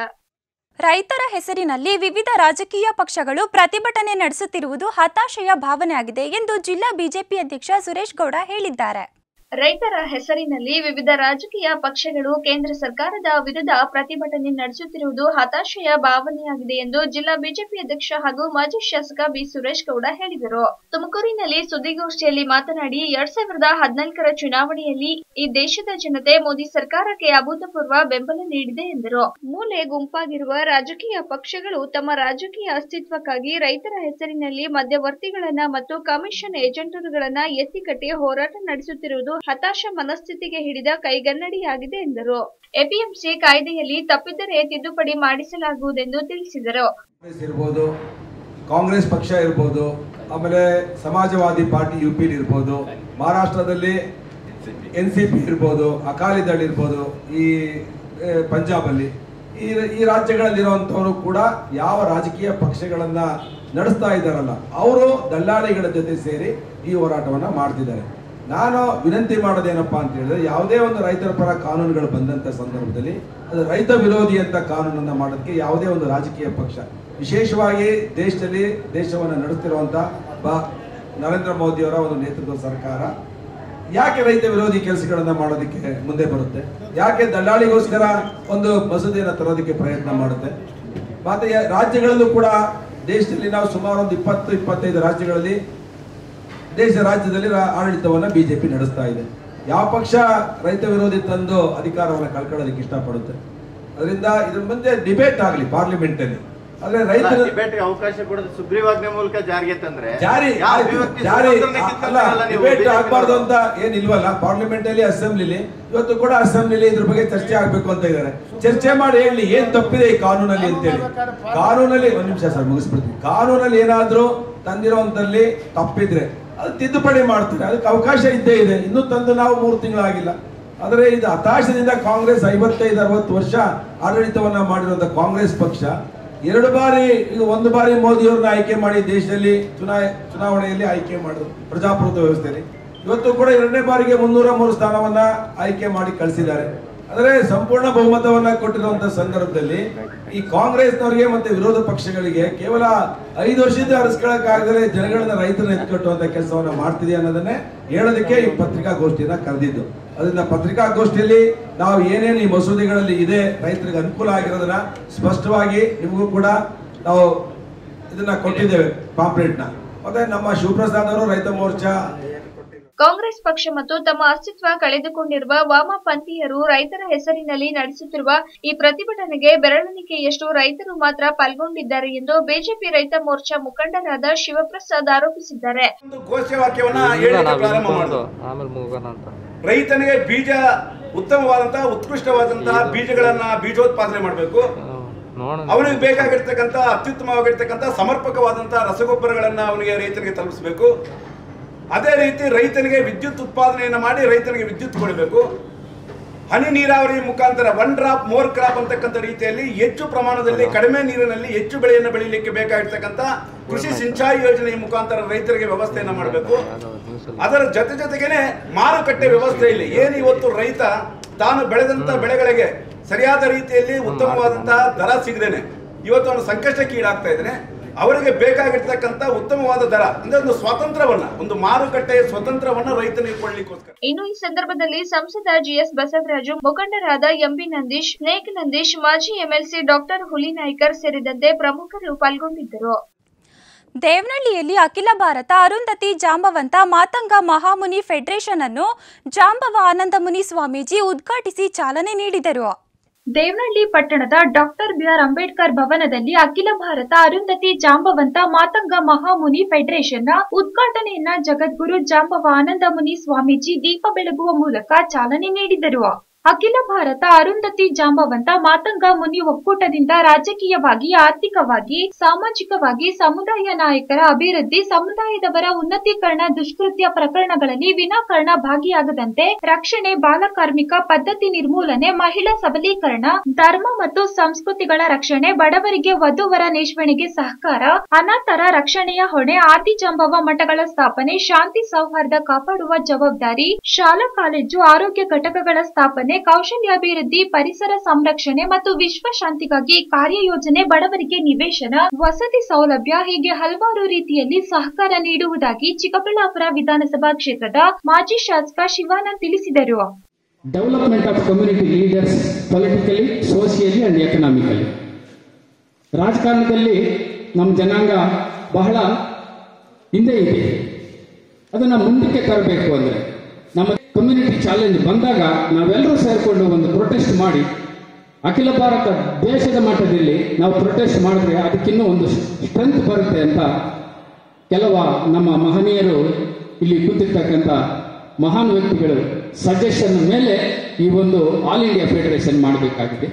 ರೈತರ ಹೆಸರಿನಲ್ಲಿ ವಿವಿಧ ರಾಜಕೀಯ ಪಕ್ಷಗಳು ಪ್ರತಿಭಟನೆ ನಡೆಸುತ್ತಿರುವುದು ಹತಾಶೆಯ ಭಾವನೆಯಾಗಿದೆ ಎಂದು ಜಿಲ್ಲಾ ಬಿಜೆಪಿ ಅಧ್ಯಕ್ಷ ಸುರೇಶ್ ಗೌಡ ಹೇಳಿದ್ದಾರೆ ರೈತರ ಹೆಸರಿನಲ್ಲಿ ವಿವಿಧ ರಾಜಕೀಯ ಪಕ್ಷಗಳು ಕೇಂದ್ರ ಸರ್ಕಾರದ ವಿರುದ್ಧ ಪ್ರತಿಭಟನೆ ನಡೆಸುತ್ತಿರುವುದು ಹತಾಶೆಯ ಭಾವನೆಯಾಗಿದೆ ಎಂದು ಜಿಲ್ಲಾ ಬಿಜೆಪಿ ಅಧ್ಯಕ್ಷ ಹಾಗೂ ಮಾಜಿ ಶಾಸಕ ಬಿ ಸುರೇಶ್ ಗೌಡ ಹೇಳಿದರು ತುಮಕೂರಿನಲ್ಲಿ ಸುದ್ದಿಗೋಷ್ಠಿಯಲ್ಲಿ ಮಾತನಾಡಿ ಎರಡ್ ಸಾವಿರದ ಹದಿನಾಲ್ಕರ ಚುನಾವಣೆಯಲ್ಲಿ ಈ ದೇಶದ ಜನತೆ ಮೋದಿ ಸರ್ಕಾರಕ್ಕೆ ಅಭೂತಪೂರ್ವ ಬೆಂಬಲ ನೀಡಿದೆ ಎಂದರು ಮೂಲೆ ಗುಂಪಾಗಿರುವ ರಾಜಕೀಯ ಪಕ್ಷಗಳು ತಮ್ಮ ರಾಜಕೀಯ ಅಸ್ತಿತ್ವಕ್ಕಾಗಿ ರೈತರ ಹೆಸರಿನಲ್ಲಿ ಮಧ್ಯವರ್ತಿಗಳನ್ನ ಮತ್ತು ಕಮಿಷನ್ ಏಜೆಂಟರುಗಳನ್ನ ಎತ್ತಿಕಟ್ಟಿ ಹೋರಾಟ ನಡೆಸುತ್ತಿರುವುದು ಹತಾಶ ಮನಸ್ಥಿತಿಗೆ ಹಿಡಿದ ಕೈಗನ್ನಡಿಯಾಗಿದೆ ಎಂದರು ಎಪಿಎಂಸಿ ಕಾಯ್ದೆಯಲ್ಲಿ ತಪ್ಪಿದ್ದರೆ ತಿದ್ದುಪಡಿ ಮಾಡಿಸಲಾಗುವುದೆಂದು ತಿಳಿಸಿದರು ಕಾಂಗ್ರೆಸ್ ಇರ್ಬೋದು ಕಾಂಗ್ರೆಸ್ ಪಕ್ಷ ಇರ್ಬೋದು ಆಮೇಲೆ ಸಮಾಜವಾದಿ ಪಾರ್ಟಿ ಯು ಪಿ ಇರ್ಬೋದು ಮಹಾರಾಷ್ಟ್ರದಲ್ಲಿ ಎನ್ ಸಿ ಪಿ ಇರ್ಬೋದು ಅಕಾಲಿದಳ ಇರ್ಬೋದು ಈ ಆ, ಪಂಜಾಬಲ್ಲಿ ಈ ಈ ರಾಜ್ಯಗಳಲ್ಲಿರುವಂಥವರು ಕೂಡ ಯಾವ ರಾಜಕೀಯ ಪಕ್ಷಗಳನ್ನ ನಡೆಸ್ತಾ ಇದ್ದಾರಲ್ಲ ಅವರು ದಲ್ಲಾಳಿಗಳ ಜೊತೆ ಸೇರಿ ಈ ಹೋರಾಟವನ್ನ ಮಾಡ್ತಿದ್ದಾರೆ ನಾನು ವಿನಂತಿ ಮಾಡೋದೇನಪ್ಪಾ ಅಂತ ಹೇಳಿದ್ರೆ ಯಾವುದೇ ಒಂದು ರೈತರ ಪರ ಕಾನೂನುಗಳು ಬಂದಂತ ಸಂದರ್ಭದಲ್ಲಿ ಅದು ರೈತ ವಿರೋಧಿ ಅಂತ ಕಾನೂನನ್ನ ಮಾಡೋದಕ್ಕೆ ಯಾವುದೇ ಒಂದು ರಾಜಕೀಯ ಪಕ್ಷ ವಿಶೇಷವಾಗಿ ದೇಶದಲ್ಲಿ ದೇಶವನ್ನು ನಡೆಸ್ತಿರುವಂತ ಬಾ ನರೇಂದ್ರ ಮೋದಿಯವರ ಒಂದು ನೇತೃತ್ವದ ಸರ್ಕಾರ ಯಾಕೆ ರೈತ ವಿರೋಧಿ ಕೆಲಸಗಳನ್ನ ಮಾಡೋದಕ್ಕೆ ಮುಂದೆ ಬರುತ್ತೆ ಯಾಕೆ ದಲ್ಲಾಳಿಗೋಸ್ಕರ ಒಂದು ಮಸೂದೆಯನ್ನು ತರೋದಕ್ಕೆ ಪ್ರಯತ್ನ ಮಾಡುತ್ತೆ ಮತ್ತೆ ಯ- ರಾಜ್ಯಗಳಲ್ಲೂ ಕೂಡ ದೇಶದಲ್ಲಿ ನಾವು ಸುಮಾರು ಒಂದು ಇಪ್ಪತ್ತು ಇಪ್ಪತ್ತೈದು ರಾಜ್ಯಗಳಲ್ಲಿ ದೇಶ ರಾಜ್ಯದಲ್ಲಿ ರಾ- ಆಡಳಿತವನ್ನ ಬಿಜೆಪಿ ನಡೆಸ್ತಾ ಇದೆ ಯಾವ ಪಕ್ಷ ರೈತ ವಿರೋಧಿ ತಂದು ಅಧಿಕಾರವನ್ನು ಕಳ್ಕೊಳ್ಳೋದಕ್ಕೆ ಇಷ್ಟಪಡುತ್ತೆ ಅದರಿಂದ ಇದ್ರ ಮುಂದೆ ಡಿಬೇಟ್ ಆಗಲಿ ಪಾರ್ಲಿಮೆಂಟ್ ಅಲ್ಲಿ ಆದ್ರೆ ರೈತರ ಡಿಬೇಟ್ಗೆ ಅವಕಾಶ ಕೊಡೋದು ಸುಗ್ರೀವಾಜ್ಞೆ ಮೂಲಕ ಜಾರಿಗೆ ತಂದ್ರೆ ಜಾರಿ ಯಾವ ಆಯ್ತು, ಅಭಿವ್ಯಕ್ತಿ ಜಾರಿ ಸ್ವಾತಂತ್ರ್ಯನ ಅಲ್ಲ ಕಿತ್ತುಕೊಂಡ್ರಲ್ಲ ನೀವು ಡಿಬೇಟ್ BJP ಆಗ್ಬಾರ್ದು ಅಂತ ಏನಿಲ್ವಲ್ಲ ಪಾರ್ಲಿಮೆಂಟ್ ಅಲ್ಲಿ ಅಸೆಂಬ್ಲಿಲಿ ಇವತ್ತು ಕೂಡ ಅಸೆಂಬ್ಲಿಲಿ ಇದ್ರ ಬಗ್ಗೆ ಚರ್ಚೆ ಆಗ್ಬೇಕು ಅಂತ ಇದ್ದಾರೆ ಚರ್ಚೆ ಮಾಡಿ ಹೇಳಿ ಏನ್ ತಪ್ಪಿದೆ ಈ ಕಾನೂನಲ್ಲಿ ಅಂತೇಳಿ ಕಾನೂನಲ್ಲಿ ಒಂದ್ ನಿಮಿಷ ಸರ್ ಮುಗಿಸ್ಬಿಡ್ತೀನಿ ಕಾನೂನಲ್ಲಿ ಏನಾದ್ರೂ ತಂದಿರೋಂತಲ್ಲಿ ತಪ್ಪಿದ್ರೆ ಅದು ತಿದ್ದುಪಡಿ ಮಾಡ್ತಾರೆ ಅದಕ್ಕೆ ಅವಕಾಶ ಇದ್ದೇ ಇದೆ ಇನ್ನೂ ತಂದು ನಾವು ಮೂರು ತಿಂಗಳಾಗಿಲ್ಲ ಆದರೆ ಇದು ಹತಾಶದಿಂದ ಕಾಂಗ್ರೆಸ್ ಐವತ್ತೈದು ಅರವತ್ತು ವರ್ಷ ಆಡಳಿತವನ್ನ ಮಾಡಿರುವಂತ ಕಾಂಗ್ರೆಸ್ ಪಕ್ಷ ಎರಡು ಬಾರಿ ಈಗ ಒಂದು ಬಾರಿ ಮೋದಿಯವ್ರನ್ನ ಆಯ್ಕೆ ಮಾಡಿ ದೇಶದಲ್ಲಿ ಚುನಾ ಚುನಾವಣೆಯಲ್ಲಿ ಆಯ್ಕೆ ಮಾಡಿದ್ರು ಪ್ರಜಾಪ್ರಭುತ್ವ ವ್ಯವಸ್ಥೆಯಲ್ಲಿ ಇವತ್ತು ಕೂಡ ಎರಡನೇ ಬಾರಿಗೆ ಮುನ್ನೂರ ಮೂರು ಸ್ಥಾನವನ್ನ ಆಯ್ಕೆ ಮಾಡಿ ಕಳಿಸಿದ್ದಾರೆ ಆದರೆ ಸಂಪೂರ್ಣ ಬಹುಮತವನ್ನ ಕೊಟ್ಟಿರುವಂತ ಸಂದರ್ಭದಲ್ಲಿ ಈ ಕಾಂಗ್ರೆಸ್ನವರಿಗೆ ಮತ್ತೆ ವಿರೋಧ ಪಕ್ಷಗಳಿಗೆ ಕೇವಲ ಐದು ವರ್ಷದಿಂದ ಅರಸ್ಕೊಳಕ್ಕಾಗದೆ ಜನಗಳನ್ನ ರೈತರನ್ನ ಎತ್ಕಟ್ಟುವಂತ ಕೆಲಸವನ್ನ ಮಾಡ್ತಿದೆ ಅನ್ನೋದನ್ನೇ ಹೇಳೋದಕ್ಕೆ ಈ ಪತ್ರಿಕಾಗೋಷ್ಠಿಯನ್ನ ಕರೆದಿದ್ದು ಅದರಿಂದ ಪತ್ರಿಕಾಗೋಷ್ಠಿಯಲ್ಲಿ ನಾವು ಏನೇನು ಈ ಮಸೂದೆಗಳಲ್ಲಿ ಇದೆ ರೈತರಿಗೆ ಅನುಕೂಲ ಆಗಿರೋದನ್ನ ಸ್ಪಷ್ಟವಾಗಿ ನಿಮಗೂ ಕೂಡ ನಾವು ಇದನ್ನ ಕೊಟ್ಟಿದ್ದೇವೆ ಪಾಂಪ್ಲೆಟ್ನ ಮತ್ತೆ ನಮ್ಮ ಶಿವಪ್ರಸಾದ್ ಅವರು ರೈತ ಮೋರ್ಚಾ ಕಾಂಗ್ರೆಸ್ ಪಕ್ಷ ಮತ್ತು ತಮ್ಮ ಅಸ್ತಿತ್ವ ಕಳೆದುಕೊಂಡಿರುವ ವಾಮಪಂಥೀಯರು ರೈತರ ಹೆಸರಿನಲ್ಲಿ ನಡೆಸುತ್ತಿರುವ ಈ ಪ್ರತಿಭಟನೆಗೆ ಬೆರಳೆಣಿಕೆಯಷ್ಟು ರೈತರು ಮಾತ್ರ ಪಾಲ್ಗೊಂಡಿದ್ದಾರೆ ಎಂದು ಬಿಜೆಪಿ ರೈತ ಮೋರ್ಚಾ ಮುಖಂಡರಾದ ಶಿವಪ್ರಸಾದ್ ಆರೋಪಿಸಿದ್ದಾರೆ ಘೋಷವಾಕ್ಯವನ್ನ ಹೇಳಲಿಕ್ಕೆ ಪ್ರಾರಂಭ ಮಾಡಿದ್ರು ಆಮೇಲೆ ಮುಗೋಣ ಅಂತ ರೈತನಿಗೆ ಬೀಜ ಉತ್ತಮವಾದಂತಹ ಉತ್ಕೃಷ್ಟವಾದಂತಹ ಬೀಜಗಳನ್ನ ಬೀಜೋತ್ಪಾದನೆ ಮಾಡಬೇಕು ನೋಡೋಣ ಅವನಿಗೆ ಬೇಕಾಗಿರ್ತಕ್ಕಂಥ ಅತ್ಯುತ್ತಮವಾಗಿರ್ತಕ್ಕಂಥ ಸಮರ್ಪಕವಾದಂತಹ ರಸಗೊಬ್ಬರಗಳನ್ನ ಅವನಿಗೆ ರೈತರಿಗೆ ತಲುಪಿಸಬೇಕು ಅದೇ ರೀತಿ ರೈತನಿಗೆ ವಿದ್ಯುತ್ ಉತ್ಪಾದನೆಯನ್ನು ಮಾಡಿ ರೈತನಿಗೆ ವಿದ್ಯುತ್ ಕೊಡಬೇಕು ಹನಿ ನೀರಾವರಿ ಮುಖಾಂತರ ಒನ್ ಡ್ರಾಪ್ ಮೋರ್ ಕ್ರಾಪ್ ಅಂತಕ್ಕಂಥ ರೀತಿಯಲ್ಲಿ ಹೆಚ್ಚು ಪ್ರಮಾಣದಲ್ಲಿ ಕಡಿಮೆ ನೀರಿನಲ್ಲಿ ಹೆಚ್ಚು ಬೆಳೆಯನ್ನು ಬೆಳೀಲಿಕ್ಕೆ ಬೇಕಾಗಿರ್ತಕ್ಕಂಥ ಕೃಷಿ ಸಿಂಚಾಯಿ ಯೋಜನೆಯ ಮುಖಾಂತರ ರೈತರಿಗೆ ವ್ಯವಸ್ಥೆಯನ್ನು ಮಾಡಬೇಕು ಅದರ ಜೊತೆ ಜೊತೆಗೇನೆ ಮಾರುಕಟ್ಟೆ ವ್ಯವಸ್ಥೆಯಲ್ಲಿ ಏನು ಇವತ್ತು ರೈತ ತಾನು ಬೆಳೆದಂತ ಬೆಳೆಗಳಿಗೆ ಸರಿಯಾದ ರೀತಿಯಲ್ಲಿ ಉತ್ತಮವಾದಂತಹ ದರ ಸಿಗದೇನೆ ಇವತ್ತು ಅವನು ಸಂಕಷ್ಟಕ್ಕೆ ಈಡಾಗ್ತಾ ಇದ್ದಾನೆ ಅವರಿಗೆ ಬೇಕಾಗಿರ್ತಕ್ಕಂಥ ಉತ್ತಮವಾದ ದರ ಅಂದ್ರೆ ಒಂದು ಸ್ವಾತಂತ್ರ್ಯವನ್ನ ಒಂದು ಮಾರುಕಟ್ಟೆಯ ಸ್ವತಂತ್ರವನ್ನ ರೈತನಿಗೆ ಕೊಡ್ಲಿಕ್ಕೋಸ್ಕರ ಇನ್ನು ಈ ಸಂದರ್ಭದಲ್ಲಿ ಸಂಸದ ಜಿಎಸ್ ಬಸವರಾಜು ಮುಖಂಡರಾದ ಎಂಬಿ ನಂದೀಶ್ ಸ್ನೇಕ್ ನಂದೀಶ್ ಮಾಜಿ ಎಂಎಲ್ಸಿ ಡಾಕ್ಟರ್ ಹುಲಿನಾಯ್ಕರ್ ಸೇರಿದಂತೆ ಪ್ರಮುಖರು ಪಾಲ್ಗೊಂಡಿದ್ದರು ದೇವನಹಳ್ಳಿಯಲ್ಲಿ ಅಖಿಲ ಭಾರತ ಅರುಂಧತಿ ಜಾಂಬವಂತ ಮಾತಂಗ ಮಹಾಮುನಿ ಫೆಡರೇಷನ್ ಅನ್ನು ಜಾಂಬವ ಆನಂದಮುನಿ ಸ್ವಾಮೀಜಿ ಉದ್ಘಾಟಿಸಿ ಚಾಲನೆ ನೀಡಿದರು ದೇವನಹಳ್ಳಿ ಪಟ್ಟಣದ ಡಾಕ್ಟರ್ ಬಿಆರ್ ಅಂಬೇಡ್ಕರ್ ಭವನದಲ್ಲಿ ಅಖಿಲ ಭಾರತ ಅರುಂಧತಿ ಜಾಂಬವಂತ ಮಾತಂಗ ಮಹಾಮುನಿ ಫೆಡರೇಷನ್ನ ಉದ್ಘಾಟನೆಯನ್ನ ಜಗದ್ಗುರು ಜಾಂಬವ ಆನಂದಮುನಿ ಸ್ವಾಮೀಜಿ ದೀಪ ಬೆಳಗುವ ಮೂಲಕ ಚಾಲನೆ ನೀಡಿದರು ಅಖಿಲ ಭಾರತ ಅರುಂಧತಿ ಜಾಂಬವಂತ ಮಾತಂಗ ಮುನಿ ಒಕ್ಕೂಟದಿಂದ ರಾಜಕೀಯವಾಗಿ ಆರ್ಥಿಕವಾಗಿ ಸಾಮಾಜಿಕವಾಗಿ ಸಮುದಾಯ ನಾಯಕರ ಅಭಿವೃದ್ಧಿ ಸಮುದಾಯದವರ ಉನ್ನತೀಕರಣ ದುಷ್ಕೃತ್ಯ ಪ್ರಕರಣಗಳಲ್ಲಿ ವಿನಾಕಾರಣ ಭಾಗಿಯಾಗದಂತೆ ರಕ್ಷಣೆ ಬಾಲಕಾರ್ಮಿಕ ಪದ್ಧತಿ ನಿರ್ಮೂಲನೆ ಮಹಿಳಾ ಸಬಲೀಕರಣ ಧರ್ಮ ಮತ್ತು ಸಂಸ್ಕೃತಿಗಳ ರಕ್ಷಣೆ ಬಡವರಿಗೆ ವಧುವರ ನೇಷ್ವಣಿಗೆ ಸಹಕಾರ ಅನಾಥರ ರಕ್ಷಣೆಯ ಹೊಣೆ ಆದಿಜಾಂಬವ ಮಠಗಳ ಸ್ಥಾಪನೆ ಶಾಂತಿ ಸೌಹಾರ್ದ ಕಾಪಾಡುವ ಜವಾಬ್ದಾರಿ ಶಾಲಾ ಕಾಲೇಜು ಆರೋಗ್ಯ ಘಟಕಗಳ ಸ್ಥಾಪನೆ ನಿರ್ವಹಣೆ ಕೌಶಲ್ಯಾಭಿವೃದ್ಧಿ ಪರಿಸರ ಸಂರಕ್ಷಣೆ ಮತ್ತು ವಿಶ್ವ ಶಾಂತಿಗಾಗಿ ಕಾರ್ಯಯೋಜನೆ ಬಡವರಿಗೆ ನಿವೇಶನ ವಸತಿ ಸೌಲಭ್ಯ ಹೀಗೆ ಹಲವಾರು ರೀತಿಯಲ್ಲಿ ಸಹಕಾರ ನೀಡುವುದಾಗಿ ಚಿಕ್ಕಬಳ್ಳಾಪುರ ವಿಧಾನಸಭಾ ಕ್ಷೇತ್ರದ ಮಾಜಿ ಶಾಸಕ ಶಿವಾನಂದ್ ತಿಳಿಸಿದರು development of community leaders politically, socially and economically. ರಾಜಕಾರಣದಲ್ಲಿ ನಮ್ಮ ಜನಾಂಗ ಬಹಳ ಹಿಂದೆ ಇದೆ ಅದನ್ನು ಮುಂದಕ್ಕೆ ತರಬೇಕು ಅಂದರೆ ನಮ್ಮ ಕಮ್ಯುನಿಟಿ ಚಾಲೆಂಜ್ ಬಂದಾಗ ನಾವೆಲ್ಲರೂ ಸೇರಿಕೊಂಡು ಒಂದು ಪ್ರೊಟೆಸ್ಟ್ ಮಾಡಿ ಅಖಿಲ ಭಾರತ ದೇಶದ ಮಟ್ಟದಲ್ಲಿ ನಾವು ಪ್ರೊಟೆಸ್ಟ್ ಮಾಡಿದ್ರೆ ಅದಕ್ಕಿನ್ನೂ ಒಂದು ಸ್ಟ್ರೆಂತ್ ಬರುತ್ತೆ ಅಂತ ಕೆಲವ ನಮ್ಮ ಮಹನೀಯರು ಇಲ್ಲಿ ಕೂತಿರ್ತಕ್ಕಂಥ ಮಹಾನ್ ವ್ಯಕ್ತಿಗಳು ಸಜೆಷನ್ ಮೇಲೆ ಈ ಒಂದು ಆಲ್ ಇಂಡಿಯಾ ಫೆಡರೇಷನ್ ಮಾಡಬೇಕಾಗಿದೆ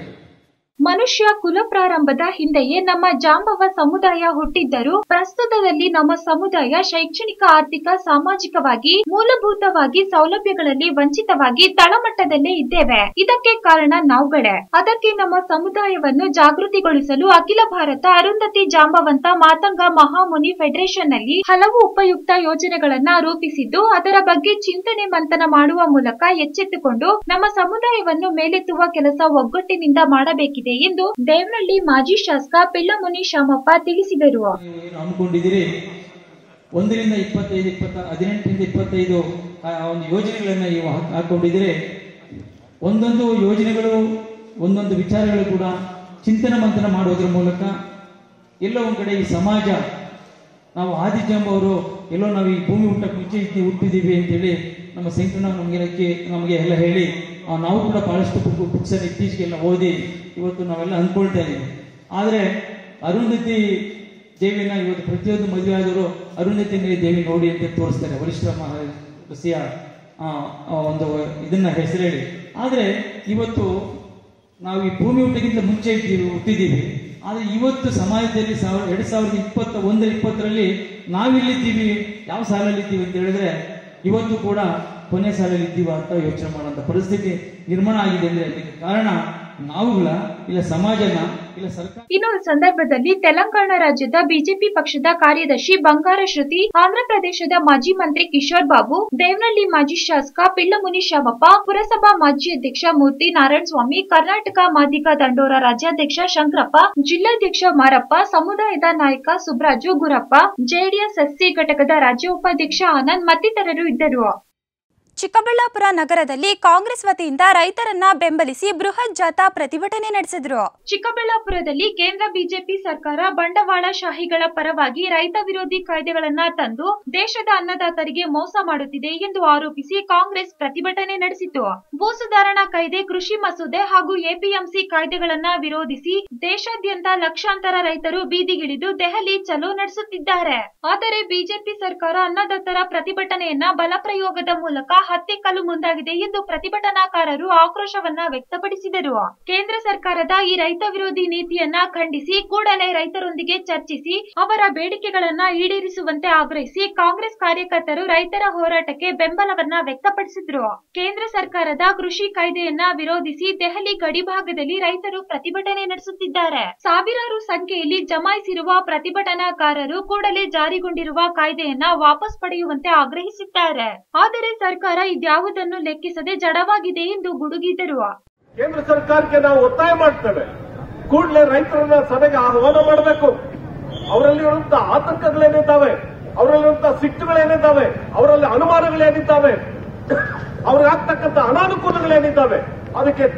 ಮನುಷ್ಯ ಕುಲ ಪ್ರಾರಂಭದ ಹಿಂದೆಯೇ ನಮ್ಮ ಜಾಂಬವ ಸಮುದಾಯ ಹುಟ್ಟಿದ್ದರೂ ಪ್ರಸ್ತುತದಲ್ಲಿ ನಮ್ಮ ಸಮುದಾಯ ಶೈಕ್ಷಣಿಕ ಆರ್ಥಿಕ ಸಾಮಾಜಿಕವಾಗಿ ಮೂಲಭೂತವಾಗಿ ಸೌಲಭ್ಯಗಳಲ್ಲಿ ವಂಚಿತವಾಗಿ ತಳಮಟ್ಟದಲ್ಲೇ ಇದ್ದೇವೆ ಇದಕ್ಕೆ ಕಾರಣ ನಾವುಗಳೇ ಅದಕ್ಕೆ ನಮ್ಮ ಸಮುದಾಯವನ್ನು ಜಾಗೃತಿಗೊಳಿಸಲು ಅಖಿಲ ಭಾರತ ಅರುಂಧತಿ ಜಾಂಬವಂತ ಮಾತಂಗ ಮಹಾಮುನಿ ಫೆಡರೇಷನ್ ನಲ್ಲಿ ಹಲವು ಉಪಯುಕ್ತ ಯೋಜನೆಗಳನ್ನ ರೂಪಿಸಿದ್ದು ಅದರ ಬಗ್ಗೆ ಚಿಂತನೆ ಮಂಥನ ಮಾಡುವ ಮೂಲಕ ಎಚ್ಚೆತ್ತುಕೊಂಡು ನಮ್ಮ ಸಮುದಾಯವನ್ನು ಮೇಲೆತ್ತುವ ಕೆಲಸ ಒಗ್ಗಟ್ಟಿನಿಂದ ಮಾಡಬೇಕಿದೆ ಎಂದು ದೇವನಹಳ್ಳಿ ಮಾಜಿ ಶಾಸಕ ಪಿಳ್ಳಮುನಿ ಶಾಮಪ್ಪ ತಿಳಿಸಿದರು ಏನು ಹಮ್ಮಿಕೊಂಡಿದ್ದೀರಿ ಒಂದರಿಂದ ಇಪ್ಪತ್ತೈದು ಇಪ್ಪತ್ತ ಹದಿನೆಂಟರಿಂದ ಇಪ್ಪತ್ತೈದು ಆ ಒಂದು ಯೋಜನೆಗಳನ್ನು ನೀವು ಹಾಕ್- ಹಾಕೊಂಡಿದ್ದೀರಿ ಒಂದೊಂದು ಯೋಜನೆಗಳು ಒಂದೊಂದು ವಿಚಾರಗಳು ಕೂಡ ಚಿಂತನ ಮಂಥನ ಮಾಡೋದ್ರ ಮೂಲಕ ಎಲ್ಲೋ ಒಂದು ಕಡೆ ಈ ಸಮಾಜ ನಾವು ಆದಿಜಾಂಬ ಅವರು ಎಲ್ಲೋ ನಾವು ಈ ಭೂಮಿ ಹುಟ್ಟಕ್ಕೆ ಮುಂಚೆ ಇದ್ದು ಹುಟ್ಟಿದ್ದೀವಿ ಅಂತೇಳಿ ನಮ್ಮ ಸಂಕಟ ನಮಗೆ ನಮಗೆ ಎಲ್ಲ ಹೇಳಿ ಆ, ನಾವು ಕೂಡ ಬಹಳಷ್ಟು ಬುಕ್ ಬುಕ್ಸನ್ನು ಇತ್ತೀಚೆಗೆಲ್ಲ ಓದಿ ಇವತ್ತು ನಾವೆಲ್ಲ ಅಂದ್ಕೊಳ್ತಾ ಇದ್ದೀವಿ ಆದರೆ ಅರುಂಧತಿ ದೇವಿನ ಇವತ್ತು ಪ್ರತಿಯೊಂದು ಮದುವೆ ಆದವರು ಅರುಂಧತಿ ಮೇಲೆ ದೇವಿ ನೋಡಿ ಅಂತ ತೋರಿಸ್ತಾರೆ ವರಿಷ್ಠ ಮಹರ್ಷಿಯ ಆ, ಆ ಒಂದು ಇದನ್ನ ಹೆಸರು ಹೇಳಿ ಆದರೆ ಇವತ್ತು ನಾವು ಈ ಭೂಮಿ ಹುಟ್ಟಿಗಿಂತ ಮುಂಚೆ ಇದ್ದೀವಿ ಹುಟ್ಟಿದ್ದೀವಿ ಆದರೆ ಇವತ್ತು ಸಮಾಜದಲ್ಲಿ ಸಾವಿರ ಎರಡ್ ಸಾವಿರದ ಇಪ್ಪತ್ತ ಒಂದರ ಇಪ್ಪತ್ತರಲ್ಲಿ ನಾವಿಲ್ಲಿದ್ದೀವಿ ಯಾವ ಸಾಲಲ್ಲಿದ್ದೀವಿ ಅಂತ ಹೇಳಿದ್ರೆ ಇವತ್ತು ಕೂಡ ಕೊನೆ ಸಾಲಲ್ಲಿ ಇದ್ದೀವ ಅಂತ ಯೋಚನೆ ಮಾಡುವಂತ ಪರಿಸ್ಥಿತಿ ನಿರ್ಮಾಣ ಆಗಿದೆ ಅಂದ್ರೆ ಅದಕ್ಕೆ ಕಾರಣ ನಾವುಗಳ ಇಲ್ಲ ಸಮಾಜನ ಇಲ್ಲ ಸರ್ಕಾರ ಇನ್ನು ಈ ಸಂದರ್ಭದಲ್ಲಿ ತೆಲಂಗಾಣ ರಾಜ್ಯದ ಬಿಜೆಪಿ ಪಕ್ಷದ ಕಾರ್ಯದರ್ಶಿ ಬಂಗಾರ ಶ್ರುತಿ ಆಂಧ್ರಪ್ರದೇಶದ ಮಾಜಿ ಮಂತ್ರಿ ಕಿಶೋರ್ ಬಾಬು ದೇವನಹಳ್ಳಿ ಮಾಜಿ ಶಾಸಕ ಪಿಳ್ಳಮುನಿ ಶಾಮಪ್ಪ ಪುರಸಭಾ ಮಾಜಿ ಅಧ್ಯಕ್ಷ ಮೂರ್ತಿ ನಾರಾಯಣಸ್ವಾಮಿ ಕರ್ನಾಟಕ ಮಾದಿಗ ದಂಡೋರ ರಾಜ್ಯಾಧ್ಯಕ್ಷ ಶಂಕರಪ್ಪ ಜಿಲ್ಲಾಧ್ಯಕ್ಷ ಮಾರಪ್ಪ ಸಮುದಾಯದ ನಾಯಕ ಸುಬ್ರಾಜು ಗುರಪ್ಪ ಜೆಡಿಎಸ್ ಎಸ್ಸಿ ಘಟಕದ ರಾಜ್ಯ ಉಪಾಧ್ಯಕ್ಷ ಆನಂದ್ ಮತ್ತಿತರರು ಇದ್ದರು ಚಿಕ್ಕಬಳ್ಳಾಪುರ ನಗರದಲ್ಲಿ ಕಾಂಗ್ರೆಸ್ ವತಿಯಿಂದ ರೈತರನ್ನ ಬೆಂಬಲಿಸಿ ಬೃಹತ್ ಜಾಥಾ ಪ್ರತಿಭಟನೆ ನಡೆಸಿದ್ರು ಚಿಕ್ಕಬಳ್ಳಾಪುರದಲ್ಲಿ ಕೇಂದ್ರ ಬಿಜೆಪಿ ಸರ್ಕಾರ ಬಂಡವಾಳಶಾಹಿಗಳ ಪರವಾಗಿ ರೈತ ವಿರೋಧಿ ಕಾಯ್ದೆಗಳನ್ನ ತಂದು ದೇಶದ ಅನ್ನದಾತರಿಗೆ ಮೋಸ ಮಾಡುತ್ತಿದೆ ಎಂದು ಆರೋಪಿಸಿ ಕಾಂಗ್ರೆಸ್ ಪ್ರತಿಭಟನೆ ನಡೆಸಿತು ಭೂ ಸುಧಾರಣಾ ಕಾಯ್ದೆ ಕೃಷಿ ಮಸೂದೆ ಹಾಗೂ ಎಪಿಎಂಸಿ ಕಾಯ್ದೆಗಳನ್ನ ವಿರೋಧಿಸಿ ದೇಶಾದ್ಯಂತ ಲಕ್ಷಾಂತರ ರೈತರು ಬೀದಿಗಿಳಿದು ದೆಹಲಿ ಚಲೋ ನಡೆಸುತ್ತಿದ್ದಾರೆ ಆದರೆ ಬಿಜೆಪಿ ಸರ್ಕಾರ ಅನ್ನದಾತರ ಪ್ರತಿಭಟನೆಯನ್ನ ಬಲಪ್ರಯೋಗದ ಮೂಲಕ ಹತ್ಯೆಕಲ್ಲು ಮುಂದಾಗಿದೆ ಎಂದು ಪ್ರತಿಭಟನಾಕಾರರು ಆಕ್ರೋಶವನ್ನ ವ್ಯಕ್ತಪಡಿಸಿದರು ಕೇಂದ್ರ ಸರ್ಕಾರದ ಈ ರೈತ ವಿರೋಧಿ ನೀತಿಯನ್ನ ಖಂಡಿಸಿ ಕೂಡಲೇ ರೈತರೊಂದಿಗೆ ಚರ್ಚಿಸಿ ಅವರ ಬೇಡಿಕೆಗಳನ್ನ ಈಡೇರಿಸುವಂತೆ ಆಗ್ರಹಿಸಿ ಕಾಂಗ್ರೆಸ್ ಕಾರ್ಯಕರ್ತರು ರೈತರ ಹೋರಾಟಕ್ಕೆ ಬೆಂಬಲವನ್ನ ವ್ಯಕ್ತಪಡಿಸಿದ್ರು ಕೇಂದ್ರ ಸರ್ಕಾರದ ಕೃಷಿ ಕಾಯ್ದೆಯನ್ನ ವಿರೋಧಿಸಿ ದೆಹಲಿ ಗಡಿಭಾಗದಲ್ಲಿ ರೈತರು ಪ್ರತಿಭಟನೆ ನಡೆಸುತ್ತಿದ್ದಾರೆ ಸಾವಿರಾರು ಸಂಖ್ಯೆಯಲ್ಲಿ ಜಮಾಯಿಸಿರುವ ಪ್ರತಿಭಟನಾಕಾರರು ಕೂಡಲೇ ಜಾರಿಗೊಂಡಿರುವ ಕಾಯ್ದೆಯನ್ನ ವಾಪಸ್ ಪಡೆಯುವಂತೆ ಆಗ್ರಹಿಸಿದ್ದಾರೆ ಆದರೆ ಸರ್ಕಾರ ಇದ್ಯಾವುದನ್ನು ಲೆಕ್ಕಿಸದೆ ಜಡವಾಗಿದೆ ಎಂದು ಗುಡುಗಿದರು ಕೇಂದ್ರ ಸರ್ಕಾರಕ್ಕೆ ನಾವು ಒತ್ತಾಯ ಮಾಡ್ತೇವೆ ಕೂಡಲೇ ರೈತರನ್ನ ಸಭೆಗೆ ಆಹ್ವಾನ ಮಾಡಬೇಕು ಅವರಲ್ಲಿರುವಂತ ಆತಂಕಗಳೇನಿದ್ದಾವೆ ಅವರಲ್ಲಿರುವಂತ ಸಿಟ್ಟುಗಳೇನಿದ್ದಾವೆ ಅವರಲ್ಲಿ ಅನುಮಾನಗಳೇನಿದ್ದಾವೆ ಅವ್ರಿಗೆ ಆಗ್ತಕ್ಕಂಥ ಅನಾನುಕೂಲಗಳೇನಿದ್ದಾವೆ ಅದಕ್ಕೆ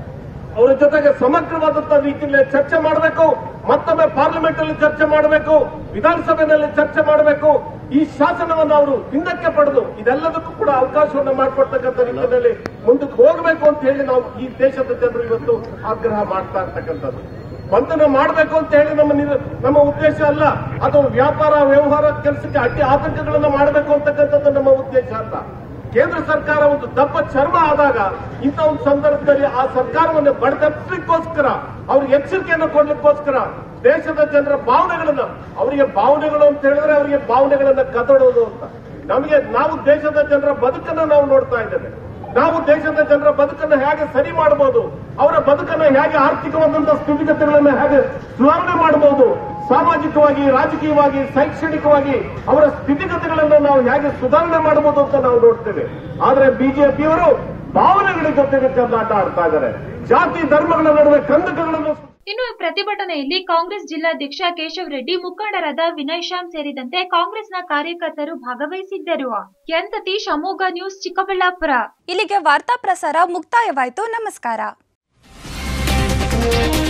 ಅವರ ಜೊತೆಗೆ ಸಮಗ್ರವಾದಂತ ರೀತಿಯಲ್ಲಿ ಚರ್ಚೆ ಮಾಡಬೇಕು ಮತ್ತೊಮ್ಮೆ ಪಾರ್ಲಿಮೆಂಟ್ ಅಲ್ಲಿ ಚರ್ಚೆ ಮಾಡಬೇಕು ವಿಧಾನಸಭೆಯಲ್ಲಿ ಚರ್ಚೆ ಮಾಡಬೇಕು ಈ ಶಾಸನವನ್ನು ಅವರು ಹಿಂದಕ್ಕೆ ಪಡೆದು ಇದೆಲ್ಲದಕ್ಕೂ ಕೂಡ ಅವಕಾಶವನ್ನು ಮಾಡಿಕೊಡ್ತಕ್ಕಂಥ ನಿಟ್ಟಿನಲ್ಲಿ ಮುಂದಕ್ಕೆ ಹೋಗಬೇಕು ಅಂತ ಹೇಳಿ ನಾವು ಈ ದೇಶದ ಜನರು ಇವತ್ತು ಆಗ್ರಹ ಮಾಡ್ತಾ ಇರ್ತಕ್ಕಂಥದ್ದು ಬಂಧನ ಮಾಡಬೇಕು ಅಂತ ಹೇಳಿ ನಮ್ಮ ನಿರ್- ನಮ್ಮ ಉದ್ದೇಶ ಅಲ್ಲ ಅದು ವ್ಯಾಪಾರ ವ್ಯವಹಾರ ಕೆಲಸಕ್ಕೆ ಅಡ್ಡಿ ಆತಂಕಗಳನ್ನು ಮಾಡಬೇಕು ಅಂತಕ್ಕಂಥದ್ದು ನಮ್ಮ ಉದ್ದೇಶ ಅಲ್ಲ ಕೇಂದ್ರ ಸರ್ಕಾರ ಒಂದು ದಪ್ಪ ಚರ್ಮ ಆದಾಗ ಇಂಥ ಒಂದು ಸಂದರ್ಭದಲ್ಲಿ ಆ ಸರ್ಕಾರವನ್ನು ಬಡತಪ್ಪಿಗೋಸ್ಕರ ಅವ್ರಿಗೆ ಎಚ್ಚರಿಕೆಯನ್ನು ಕೊಡ್ಲಿಕ್ಕೋಸ್ಕರ ದೇಶದ ಜನರ ಭಾವನೆಗಳನ್ನ ಅವರಿಗೆ ಭಾವನೆಗಳು ಅಂತ ಹೇಳಿದ್ರೆ ಅವರಿಗೆ ಭಾವನೆಗಳನ್ನ ಕದಡೋದು ಅಂತ ನಮಗೆ ನಾವು ದೇಶದ ಜನರ ಬದುಕನ್ನು ನಾವು ನೋಡ್ತಾ ಇದ್ದೇವೆ ನಾವು ದೇಶದ ಜನರ ಬದುಕನ್ನು ಹೇಗೆ ಸರಿ ಮಾಡಬಹುದು ಅವರ ಬದುಕನ್ನು ಹೇಗೆ ಆರ್ಥಿಕವಾದಂತಹ ಸ್ಥಿತಿಗತಿಗಳನ್ನು ಹೇಗೆ ಸುಧಾರಣೆ ಮಾಡಬಹುದು ಸಾಮಾಜಿಕವಾಗಿ ರಾಜಕೀಯವಾಗಿ ಶೈಕ್ಷಣಿಕವಾಗಿ ಅವರ ಸ್ಥಿತಿಗತಿಗಳನ್ನು ನಾವು ಹೇಗೆ ಸುಧಾರಣೆ ಮಾಡಬಹುದು ಅಂತ ನಾವು ನೋಡ್ತೇವೆ ಆದ್ರೆ ಬಿಜೆಪಿಯವರು ಭಾವನೆಗಳ ಜೊತೆಗೆ ಚೆಲ್ಲಾಟ ಆಡ್ತಾ ಇದ್ದಾರೆ ಜಾತಿ ಧರ್ಮಗಳ ನಡುವೆ ಕಂದಕಗಳನ್ನು ಇನ್ನು ಈ ಪ್ರತಿಭಟನೆಯಲ್ಲಿ ಕಾಂಗ್ರೆಸ್ ಜಿಲ್ಲಾಧ್ಯಕ್ಷ ಕೇಶವ್ ರೆಡ್ಡಿ ಮುಖಂಡರಾದ ವಿನಯ್ ಶ್ಯಾಮ್ ಸೇರಿದಂತೆ ಕಾಂಗ್ರೆಸ್ನ ಕಾರ್ಯಕರ್ತರು ಭಾಗವಹಿಸಿದ್ದರು ಎನ್ ಸತೀಶ್ ಅಮೋಘ ನ್ಯೂಸ್ ಚಿಕ್ಕಬಳ್ಳಾಪುರ ಇಲ್ಲಿಗೆ ವಾರ್ತಾ ಪ್ರಸಾರ ಮುಕ್ತಾಯವಾಯಿತು ನಮಸ್ಕಾರ